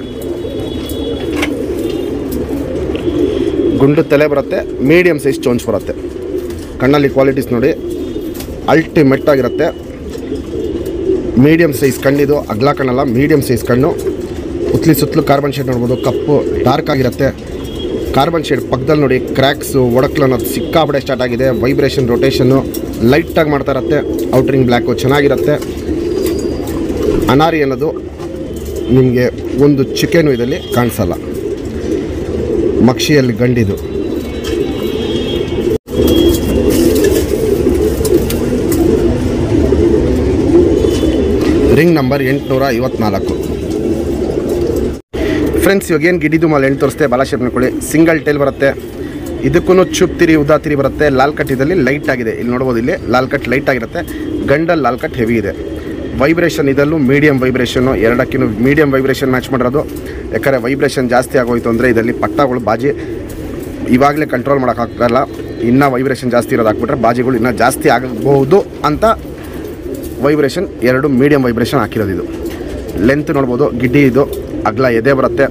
ಗುಂಡು ತಲೆ ಬರುತ್ತೆ ಮೀಡಿಯಮ್ ಸೈಜ್ ಚೋಂಚ್ ಬರುತ್ತೆ ಕಣ್ಣಲ್ಲಿ ಕ್ವಾಲಿಟೀಸ್ ನೋಡಿ ಅಲ್ಟಿಮೆಟ್ ಆಗಿರುತ್ತೆ ಮೀಡಿಯಮ್ ಸೈಜ್ ಕಣ್ಣಿದು ಅಗ್ಲ ಕಣ್ಣಲ್ಲ ಮೀಡಿಯಮ್ ಸೈಜ್ ಕಣ್ಣು ಉತ್ಲಿ ಸುತ್ತಲೂ ಕಾರ್ಬನ್ ಶೇಡ್ ನೋಡ್ಬೋದು ಕಪ್ಪು ಡಾರ್ಕ್ ಆಗಿರುತ್ತೆ ಕಾರ್ಬನ್ ಶೇಡ್ ಪಕ್ಕದಲ್ಲಿ ನೋಡಿ ಕ್ರ್ಯಾಕ್ಸು ಒಡಕ್ಲು ಅನ್ನೋದು ಸಿಕ್ಕಾಪಡೆ ಸ್ಟಾರ್ಟ್ ಆಗಿದೆ ವೈಬ್ರೇಷನ್ ರೊಟೇಷನ್ನು ಲೈಟಾಗಿ ಮಾಡ್ತಾ ಇರುತ್ತೆ ಔಟ್ರಿಂಗ್ ಬ್ಲ್ಯಾಕು ಚೆನ್ನಾಗಿರುತ್ತೆ ಅನಾರಿ ಅನ್ನೋದು ನಿಮಗೆ ಒಂದು ಚಿಕನು ಇದರಲ್ಲಿ ಕಾಣಿಸಲ್ಲ ಮಕ್ಷಿಯಲ್ಲಿ ಗಂಡಿದು ರಿಂಗ್ ನಂಬರ್ ಎಂಟುನೂರ ಐವತ್ನಾಲ್ಕು ಫ್ರೆಂಡ್ಸ್ ಇವಾಗ ಏನು ಗಿಡಿದು ಮಾಲ್ ಎಂಟು ತೋರಿಸ್ತೆ ಬಾಲ ಶೇಪ್ ನೋಡ್ಕೊಳ್ಳಿ ಸಿಂಗಲ್ ಟೈಲ್ ಬರುತ್ತೆ ಇದಕ್ಕೂ ಚುಪ್ತಿರಿ ಉದಾತಿರಿ ಬರುತ್ತೆ ಲಾಲ್ ಕಟ್ ಇದರಲ್ಲಿ ಲೈಟ್ ಆಗಿದೆ ಇಲ್ಲಿ ನೋಡ್ಬೋದು ಇಲ್ಲಿ ಲಾಲ್ ಕಟ್ ಲೈಟ್ ಆಗಿರುತ್ತೆ ಗಂಡಲ್ಲಿ ಲಾಲ್ ಕಟ್ ಹೆವಿ ಇದೆ ವೈಬ್ರೇಷನ್ ಇದಲ್ಲೂ ಮೀಡಿಯಮ್ ವೈಬ್ರೇಷನ್ನು ಎರಡಕ್ಕಿನೂ ಮೀಡಿಯಮ್ ವೈಬ್ರೇಷನ್ ಮ್ಯಾಚ್ ಮಾಡಿರೋದು ಯಾಕಂದರೆ ವೈಬ್ರೇಷನ್ ಜಾಸ್ತಿ ಆಗೋಯ್ತು ಅಂದರೆ ಇದರಲ್ಲಿ ಪಟ್ಟಗಳು ಬಾಜಿ ಇವಾಗಲೇ ಕಂಟ್ರೋಲ್ ಮಾಡೋಕ್ಕಾಗಲ್ಲ ಇನ್ನೂ ವೈಬ್ರೇಷನ್ ಜಾಸ್ತಿ ಇರೋದು ಹಾಕ್ಬಿಟ್ರೆ ಬಾಜಿಗಳು ಇನ್ನೂ ಜಾಸ್ತಿ ಆಗಬಹುದು ಅಂತ ವೈಬ್ರೇಷನ್ ಎರಡು ಮೀಡಿಯಮ್ ವೈಬ್ರೇಷನ್ ಹಾಕಿರೋದು ಇದು ಲೆಂತ್ ನೋಡ್ಬೋದು ಗಿಡ್ಡಿ ಇದು ಅಗ್ಲ ಎದೆ ಬರುತ್ತೆ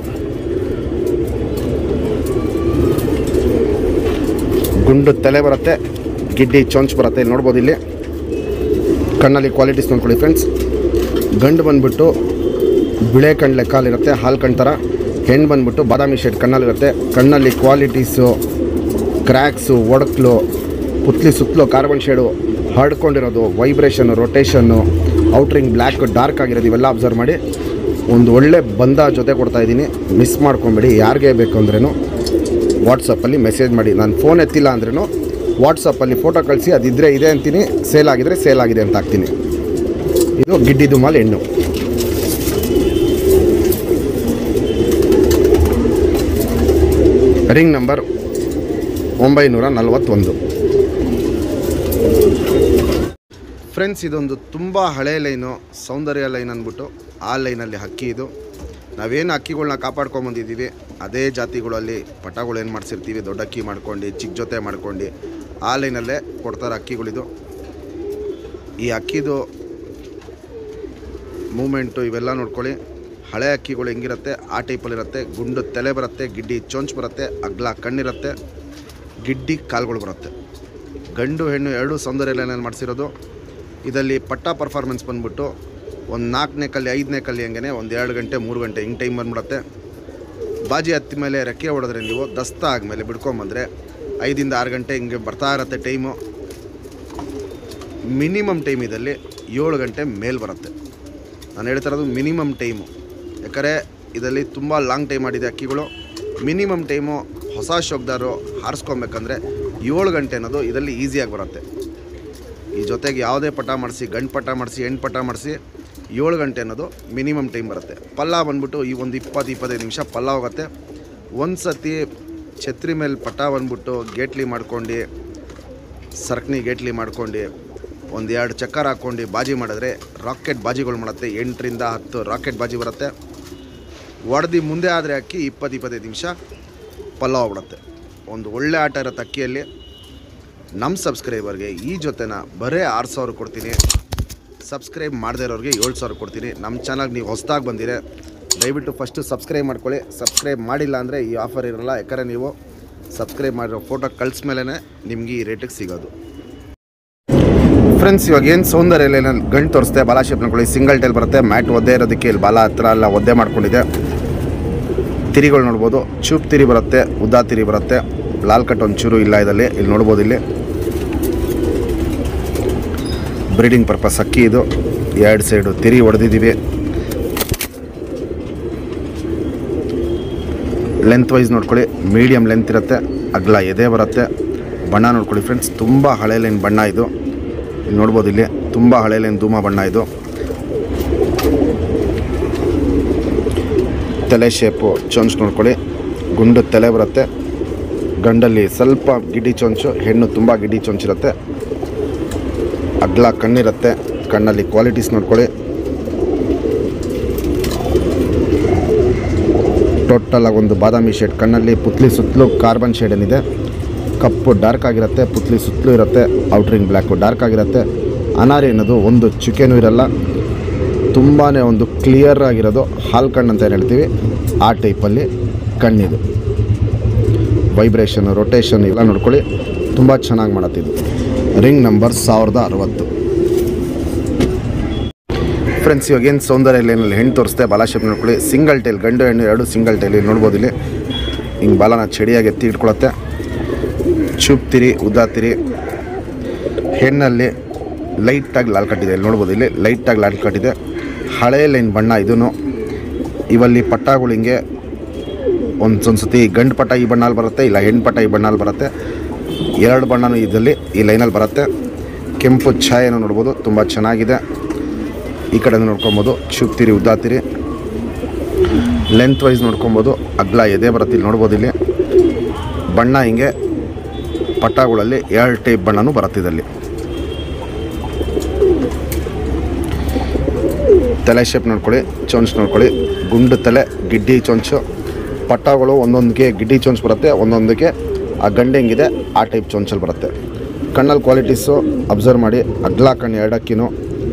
ಗುಂಡು ತಲೆ ಬರುತ್ತೆ ಗಿಡ್ಡಿ ಚೊಂಚ್ ಬರುತ್ತೆ ಇಲ್ಲಿ ನೋಡ್ಬೋದು ಇಲ್ಲಿ ಕಣ್ಣಲ್ಲಿ ಕ್ವಾಲಿಟೀಸ್ ನೋಡ್ಕೊಳ್ಳಿ ಫ್ರೆಂಡ್ಸ್ ಗಂಡು ಬಂದ್ಬಿಟ್ಟು ಬಿಳೆ ಕಣ್ಣು ಲೆಕ್ಕಲ್ಲಿರುತ್ತೆ ಹಾಲು ಕಣ್ ಥರ ಹೆಣ್ಣು ಬಂದ್ಬಿಟ್ಟು ಬಾದಾಮಿ ಶೇಡ್ ಕಣ್ಣಲ್ಲಿರುತ್ತೆ ಕಣ್ಣಲ್ಲಿ ಕ್ವಾಲಿಟೀಸು ಕ್ರ್ಯಾಕ್ಸು ಒಡಕ್ಲು ಪುತ್ಲಿ ಸುತ್ತಲೂ ಕಾರ್ಬನ್ ಶೇಡು ಹರಡ್ಕೊಂಡಿರೋದು ವೈಬ್ರೇಷನ್ನು ರೊಟೇಷನ್ನು ಔಟ್ರಿಂಗ್ ಬ್ಲ್ಯಾಕ್ ಡಾರ್ಕ್ ಆಗಿರೋದು ಇವೆಲ್ಲ ಅಬ್ಸರ್ವ್ ಮಾಡಿ ಒಂದು ಒಳ್ಳೆ ಬಂದ ಜೊತೆ ಕೊಡ್ತಾ ಇದ್ದೀನಿ ಮಿಸ್ ಮಾಡ್ಕೊಂಬೇಡಿ ಯಾರಿಗೆ ಬೇಕು ಅಂದ್ರೂ ವಾಟ್ಸಪ್ಪಲ್ಲಿ ಮೆಸೇಜ್ ಮಾಡಿ ನಾನು ಫೋನ್ ಎತ್ತಿಲ್ಲ ಅಂದ್ರೂ ವಾಟ್ಸಪ್ಪಲ್ಲಿ ಫೋಟೋ ಕಳಿಸಿ ಅದಿದ್ದರೆ ಇದೆ ಅಂತೀನಿ ಸೇಲ್ ಆಗಿದ್ರೆ ಸೇಲ್ ಆಗಿದೆ ಅಂತ ಹಾಕ್ತೀನಿ ಇದು ಗಿಡ್ಡಿದು ಮಾಲ್ ಹೆಣ್ಣು ರಿಂಗ್ ನಂಬರ್ ಒಂಬೈನೂರ ನಲವತ್ತೊಂದು ಫ್ರೆಂಡ್ಸ್ ಇದೊಂದು ತುಂಬ ಹಳೆ ಲೈನು ಸೌಂದರ್ಯ ಲೈನ್ ಅಂದ್ಬಿಟ್ಟು ಆ ಲೈನಲ್ಲಿ ಹಕ್ಕಿ ಇದು ನಾವೇನು ಹಕ್ಕಿಗಳ್ನ ಕಾಪಾಡ್ಕೊಂಬಂದಿದ್ದೀವಿ ಅದೇ ಜಾತಿಗಳಲ್ಲಿ ಪಟಗಳು ಏನು ಮಾಡಿಸಿರ್ತೀವಿ ದೊಡ್ಡ ಅಕ್ಕಿ ಮಾಡ್ಕೊಂಡು ಚಿಕ್ಕ ಜೊತೆ ಮಾಡ್ಕೊಂಡು ಆ ಲೈನಲ್ಲೇ ಕೊಡ್ತಾರೆ ಅಕ್ಕಿಗಳಿದು ಈ ಅಕ್ಕಿದು ಮೂಮೆಂಟು ಇವೆಲ್ಲ ನೋಡ್ಕೊಳ್ಳಿ ಹಳೆ ಅಕ್ಕಿಗಳು ಹೆಂಗಿರುತ್ತೆ ಆ ಟೈಪಲ್ಲಿರುತ್ತೆ ಗುಂಡು ತಲೆ ಬರುತ್ತೆ ಗಿಡ್ಡಿ ಚೊಂಚ್ ಬರುತ್ತೆ ಅಗ್ಲ ಕಣ್ಣಿರುತ್ತೆ ಗಿಡ್ಡಿ ಕಾಲ್ಗಳು ಬರುತ್ತೆ ಗಂಡು ಹೆಣ್ಣು ಎರಡೂ ಸೌಂದರ್ಯ ಲೈನಲ್ಲಿ ಮಾಡಿಸಿರೋದು ಇದರಲ್ಲಿ ಪಟ್ಟ ಪರ್ಫಾರ್ಮೆನ್ಸ್ ಬಂದ್ಬಿಟ್ಟು ಒಂದು ನಾಲ್ಕನೇ ಕಲ್ಲಿ ಐದನೇ ಕಲ್ಲಿ ಹಂಗೆ ಒಂದು ಎರಡು ಗಂಟೆ ಮೂರು ಗಂಟೆ ಹಿಂಗೆ ಟೈಮ್ ಬಂದ್ಬಿಡುತ್ತೆ ಬಾಜಿ ಹತ್ತಿ ಮೇಲೆ ರೆಕ್ಕೆ ಹೊಡೆದ್ರೆ ನೀವು ದಸ್ತ ಆದಮೇಲೆ ಬಿಡ್ಕೊಂಬಂದರೆ ಐದಿಂದ ಆರು ಗಂಟೆ ಹಿಂಗೆ ಬರ್ತಾ ಇರತ್ತೆ ಟೈಮು ಮಿನಿಮಮ್ ಟೈಮ್ ಇದರಲ್ಲಿ ಏಳು ಗಂಟೆ ಮೇಲ್ ಬರುತ್ತೆ ನಾನು ಹೇಳ್ತಾ ಇರೋದು ಮಿನಿಮಮ್ ಟೈಮು ಯಾಕಂದರೆ ಇದರಲ್ಲಿ ತುಂಬ ಲಾಂಗ್ ಟೈಮ್ ಆಡಿದೆ ಅಕ್ಕಿಗಳು ಮಿನಿಮಮ್ ಟೈಮು ಹೊಸ ಶೋಕ್ದಾರು ಹಾರಿಸ್ಕೊಬೇಕಂದ್ರೆ ಏಳು ಗಂಟೆ ಅನ್ನೋದು ಇದರಲ್ಲಿ ಈಸಿಯಾಗಿ ಬರುತ್ತೆ ಈ ಜೊತೆಗೆ ಯಾವುದೇ ಪಟ ಮಾಡಿಸಿ ಗಂಡು ಪಟ ಮಾಡಿಸಿ ಹೆಣ್ಣು ಪಟ ಮಾಡಿಸಿ ಏಳು ಗಂಟೆ ಅನ್ನೋದು ಮಿನಿಮಮ್ ಟೈಮ್ ಬರುತ್ತೆ ಪಲ್ಲ ಬಂದ್ಬಿಟ್ಟು ಈ ಒಂದು ಇಪ್ಪತ್ತು ಇಪ್ಪತ್ತೈದು ನಿಮಿಷ ಪಲ್ಲ ಹೋಗುತ್ತೆ ಒಂದು ಸತಿ ಛತ್ರಿ ಮೇಲೆ ಪಟ ಬಂದ್ಬಿಟ್ಟು ಗೇಟ್ಲಿ ಮಾಡ್ಕೊಂಡು ಸರ್ಕನಿ ಗೇಟ್ಲಿ ಮಾಡ್ಕೊಂಡು ಒಂದು ಎರಡು ಚಕ್ಕರ್ ಹಾಕ್ಕೊಂಡು ಬಾಜಿ ಮಾಡಿದ್ರೆ ರಾಕೆಟ್ ಬಾಜಿಗಳು ಮಾಡುತ್ತೆ ಎಂಟರಿಂದ ಹತ್ತು ರಾಕೆಟ್ ಬಾಜಿ ಬರುತ್ತೆ ಒಡೆದು ಮುಂದೆ ಆದರೆ ಅಕ್ಕಿ ಇಪ್ಪತ್ತು ಇಪ್ಪತ್ತೈದು ನಿಮಿಷ ಪಲ್ಲ ಹೋಗ್ಬಿಡುತ್ತೆ ಒಂದು ಒಳ್ಳೆ ಆಟ ಇರುತ್ತೆ ಅಕ್ಕಿಯಲ್ಲಿ ನಮ್ಮ ಸಬ್ಸ್ಕ್ರೈಬರ್ಗೆ ಈ ಜೊತೆನ ಬರೀ ಆರು ಸಾವಿರ ಕೊಡ್ತೀನಿ ಸಬ್ಸ್ಕ್ರೈಬ್ ಮಾಡದೇ ಇರೋರಿಗೆ ಏಳು ಸಾವಿರ ಕೊಡ್ತೀನಿ ನಮ್ಮ ಚಾನಲ್ಗೆ ನೀವು ಹೊಸ್ದಾಗಿ ಬಂದಿರೆ ದಯವಿಟ್ಟು ಫಸ್ಟು ಸಬ್ಸ್ಕ್ರೈಬ್ ಮಾಡ್ಕೊಳ್ಳಿ ಸಬ್ಸ್ಕ್ರೈಬ್ ಮಾಡಿಲ್ಲ ಅಂದರೆ ಈ ಆಫರ್ ಇರಲ್ಲ ಯಾಕಂದರೆ ನೀವು ಸಬ್ಸ್ಕ್ರೈಬ್ ಮಾಡಿರೋ ಫೋಟೋ ಕಳಿಸ್ಮೇಲೆ ನಿಮಗೆ ಈ ರೇಟಿಗೆ ಸಿಗೋದು ಫ್ರೆಂಡ್ಸ್ ಇವಾಗ ಏನು ಸೌಂದರ್ಯ ಇಲ್ಲ ನಾನು ಗಂಟು ತೋರಿಸ್ದೆ ಬಾಲ ಶೇಪ್ ನೋಡ್ಕೊಳ್ಳಿ ಸಿಂಗಲ್ ಟೈಲ್ ಬರುತ್ತೆ ಮ್ಯಾಟ್ ಒದ್ದೆ ಇರೋದಕ್ಕೆ ಇಲ್ಲಿ ಬಾಲ ಹತ್ರ ಎಲ್ಲ ಒದ್ದೆ ಮಾಡ್ಕೊಂಡಿದೆ ತಿರಿಗಳು ನೋಡ್ಬೋದು ಚೂಪ್ ತಿರಿ ಬರುತ್ತೆ ಉದ್ದಾ ತಿರಿ ಬರುತ್ತೆ ಲಾಲ್ ಕಟ್ ಒಂದು ಚೂರು ಇಲ್ಲ ಇದರಲ್ಲಿ ಇಲ್ಲಿ ನೋಡ್ಬೋದು ಇಲ್ಲಿ ಬ್ರೀಡಿಂಗ್ ಪರ್ಪಸ್ ಅಕ್ಕಿ ಇದು ಎರಡು ಸೈಡು ತಿರಿ ಹೊಡೆದಿದ್ದೀವಿ ಲೆಂತ್ ವೈಸ್ ನೋಡ್ಕೊಳ್ಳಿ ಮೀಡಿಯಮ್ ಲೆಂತ್ ಇರುತ್ತೆ ಅಗ್ಲ ಎದೆ ಬರುತ್ತೆ ಬಣ್ಣ ನೋಡ್ಕೊಳ್ಳಿ ಫ್ರೆಂಡ್ಸ್ ತುಂಬ ಹಳೆ ಲೈನ್ ಬಣ್ಣ ಇದು ಇಲ್ಲಿ ನೋಡ್ಬೋದು ಇಲ್ಲಿ ತುಂಬ ಹಳೆ ಲೈನ್ ಧೂಮ ಬಣ್ಣ ಇದು ತಲೆ ಶೇಪು ಚೊಂಚು ನೋಡ್ಕೊಳ್ಳಿ ಗುಂಡು ತಲೆ ಬರುತ್ತೆ ಗಂಡಲ್ಲಿ ಸ್ವಲ್ಪ ಗಿಡ್ಡಿ ಚೊಂಚು ಹೆಣ್ಣು ತುಂಬ ಗಿಡ್ಡಿ ಚೊಂಚಿರುತ್ತೆ ಅಗ್ಲ ಕಣ್ಣಿರುತ್ತೆ ಕಣ್ಣಲ್ಲಿ ಕ್ವಾಲಿಟೀಸ್ ನೋಡ್ಕೊಳ್ಳಿ ಟೋಟಲ್ ಆಗಿ ಒಂದು ಬಾದಾಮಿ ಶೇಡ್ ಕಣ್ಣಲ್ಲಿ ಪುತ್ಲಿ ಸುತ್ತಲೂ ಕಾರ್ಬನ್ ಶೇಡ್ ಏನಿದೆ ಕಪ್ಪು ಡಾರ್ಕ್ ಆಗಿರುತ್ತೆ ಪುತ್ಲಿ ಸುತ್ತಲೂ ಇರುತ್ತೆ ಔಟ್ರಿಂಗ್ ಬ್ಲ್ಯಾಕು ಡಾರ್ಕ್ ಆಗಿರುತ್ತೆ ಅನಾರಿ ಅನ್ನೋದು ಒಂದು ಚುಕೆನೂ ಇರಲ್ಲ ತುಂಬಾ ಒಂದು ಕ್ಲಿಯರ್ ಆಗಿರೋದು ಹಾಲು ಕಣ್ಣು ಅಂತ ಏನು ಹೇಳ್ತೀವಿ ಆ ಟೈಪಲ್ಲಿ ಕಣ್ಣಿದು ವೈಬ್ರೇಷನ್ ರೊಟೇಷನ್ ಎಲ್ಲ ನೋಡ್ಕೊಳ್ಳಿ ತುಂಬ ಚೆನ್ನಾಗಿ ಮಾಡತ್ತಿದ್ದು ರಿಂಗ್ ನಂಬರ್ ಸಾವಿರದ ಅರವತ್ತು ಫ್ರೆಂಡ್ಸ್ ಇವಾಗ ಏನು ಸೌಂದರ್ಯ ಲೈನಲ್ಲಿ ಹೆಣ್ಣು ತೋರಿಸ್ತೆ ಬಾಲ ಶೇಪ್ ನೋಡ್ಕೊಳ್ಳಿ ಸಿಂಗಲ್ ಟೈಲ್ ಗಂಡು ಹೆಣ್ಣು ಎರಡು ಸಿಂಗಲ್ ಟೈಲ್ ಇಲ್ಲಿ ನೋಡ್ಬೋದು ಇಲ್ಲಿ ಹಿಂಗೆ ಬಾಲನ ಚಡಿಯಾಗಿ ಎತ್ತಿ ಇಟ್ಕೊಳತ್ತೆ ಚುಪ್ತಿರಿ ಉದ್ದಾತಿರಿ ಹೆಣ್ಣಲ್ಲಿ ಲೈಟಾಗಿ ಲಾಲ್ ಕಟ್ಟಿದೆ ಇಲ್ಲಿ ನೋಡ್ಬೋದು ಇಲ್ಲಿ ಲೈಟಾಗಿ ಲಾಲ್ ಕಟ್ಟಿದೆ ಹಳೆ ಲೈನ್ ಬಣ್ಣ ಇದೂ ಇವಲ್ಲಿ ಪಟ್ಟಾಗಳು ಹಿಂಗೆ ಒಂದು ಸತಿ ಗಂಡು ಪಟ್ಟ ಈ ಬಣ್ಣಲ್ಲಿ ಬರುತ್ತೆ ಇಲ್ಲ ಹೆಣ್ಣು ಪಟ್ಟ ಈ ಬಣ್ಣಲ್ಲಿ ಬರುತ್ತೆ ಎರಡು ಬಣ್ಣನೂ ಇದರಲ್ಲಿ ಈ ಲೈನಲ್ಲಿ ಬರುತ್ತೆ ಕೆಂಪು ಛಾಯೆನೂ ನೋಡ್ಬೋದು ತುಂಬ ಚೆನ್ನಾಗಿದೆ ಈ ಕಡೆ ನೋಡ್ಕೊಬೋದು ಚುಪ್ತಿರಿ ಉದ್ದಾತಿರಿ ಲೆಂತ್ ವೈಸ್ ನೋಡ್ಕೊಬೋದು ಅಗ್ಲ ಎದೆ ಬರುತ್ತೆ ಇಲ್ಲಿ ನೋಡ್ಬೋದು ಇಲ್ಲಿ ಬಣ್ಣ ಹಿಂಗೆ ಪಟ್ಟಾಗಳಲ್ಲಿ ಎರಡು ಟೈಪ್ ಬಣ್ಣನೂ ಬರುತ್ತೆ ಇದರಲ್ಲಿ ತಲೆ ಶೇಪ್ ನೋಡ್ಕೊಳ್ಳಿ ಚೊಂಚ್ ನೋಡ್ಕೊಳ್ಳಿ ಗುಂಡು ತಲೆ ಗಿಡ್ಡಿ ಚೊಂಚು ಪಟ್ಟಾಗಳು ಒಂದೊಂದಕ್ಕೆ ಗಿಡ್ಡಿ ಚೊಂಚ್ ಬರುತ್ತೆ ಒಂದೊಂದಕ್ಕೆ ಆ ಗಂಡು ಹೆಂಗಿದೆ ಆ ಟೈಪ್ ಚೊಂಚಲ್ಲಿ ಬರುತ್ತೆ ಕಣ್ಣಲ್ಲಿ ಕ್ವಾಲಿಟೀಸು ಅಬ್ಸರ್ವ್ ಮಾಡಿ ಅಗ್ಲ ಕಣ್ಣು ಎರಡಕ್ಕಿನೂ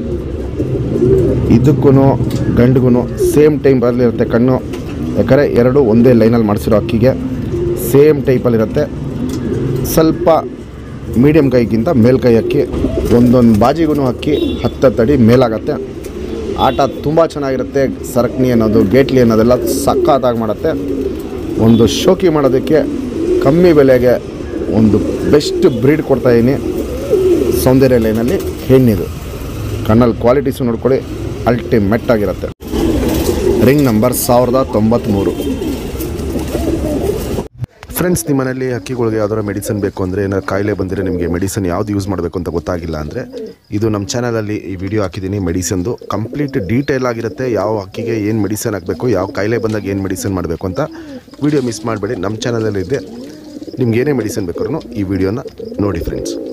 ಇದಕ್ಕೂ ಗಂಡಿಗೂ ಸೇಮ್ ಟೈಮ್ ಬರಲಿರುತ್ತೆ ಕಣ್ಣು ಯಾಕಂದರೆ ಎರಡು ಒಂದೇ ಲೈನಲ್ಲಿ ಮಾಡಿಸಿರೋ ಅಕ್ಕಿಗೆ ಸೇಮ್ ಟೈಪಲ್ಲಿರುತ್ತೆ ಸ್ವಲ್ಪ ಮೀಡಿಯಮ್ ಕೈಗಿಂತ ಮೇಲ್ಕೈ ಅಕ್ಕಿ ಒಂದೊಂದು ಬಾಜಿಗೂ ಅಕ್ಕಿ ಹತ್ತತ್ತಡಿ ಮೇಲಾಗತ್ತೆ ಆಟ ತುಂಬ ಚೆನ್ನಾಗಿರುತ್ತೆ ಸರಕ್ನಿ ಅನ್ನೋದು ಗೇಟ್ಲಿ ಅನ್ನೋದೆಲ್ಲ ಸಖತ್ತಾಗಿ ಮಾಡುತ್ತೆ ಒಂದು ಶೋಕಿ ಮಾಡೋದಕ್ಕೆ ಕಮ್ಮಿ ಬೆಲೆಗೆ ಒಂದು ಬೆಸ್ಟ್ ಬ್ರೀಡ್ ಕೊಡ್ತಾಯಿದ್ದೀನಿ ಸೌಂದರ್ಯ ಲೈನಲ್ಲಿ ಹೆಣ್ಣಿದು ಕಣ್ಣಲ್ಲಿ ಕ್ವಾಲಿಟೀಸು ನೋಡ್ಕೊಳ್ಳಿ ಅಲ್ಟಿಮೆಟ್ ಆಗಿರುತ್ತೆ ರಿಂಗ್ ನಂಬರ್ ಸಾವಿರದ ತೊಂಬತ್ತ್ಮೂರು ಫ್ರೆಂಡ್ಸ್ ನಿಮ್ಮ ಮನೇಲಿ ಹಕ್ಕಿಗಳಿಗೆ ಯಾವ್ದಾರ ಮೆಡಿಸನ್ ಬೇಕು ಅಂದರೆ ಏನಾದ್ರು ಕಾಯಿಲೆ ಬಂದರೆ ನಿಮಗೆ ಮೆಡಿಸನ್ ಯಾವ್ದು ಯೂಸ್ ಮಾಡಬೇಕು ಅಂತ ಗೊತ್ತಾಗಿಲ್ಲ ಅಂದರೆ ಇದು ನಮ್ಮ ಚಾನಲಲ್ಲಿ ಈ ವಿಡಿಯೋ ಹಾಕಿದ್ದೀನಿ ಮೆಡಿಸನ್ದು ಕಂಪ್ಲೀಟ್ ಡೀಟೇಲ್ ಆಗಿರುತ್ತೆ ಯಾವ ಹಕ್ಕಿಗೆ ಏನು ಮೆಡಿಸನ್ ಹಾಕಬೇಕು ಯಾವ ಕಾಯಿಲೆ ಬಂದಾಗ ಏನು ಮೆಡಿಸನ್ ಮಾಡಬೇಕು ಅಂತ ವಿಡಿಯೋ ಮಿಸ್ ಮಾಡಬೇಡಿ ನಮ್ಮ ಚಾನಲಲ್ಲಿ ಇದೆ ನಿಮ್ಗೆ ಏನೇ ಮೆಡಿಸನ್ ಬೇಕಾದ್ರೂ ಈ ವಿಡಿಯೋನ ನೋಡಿ ಫ್ರೆಂಡ್ಸ್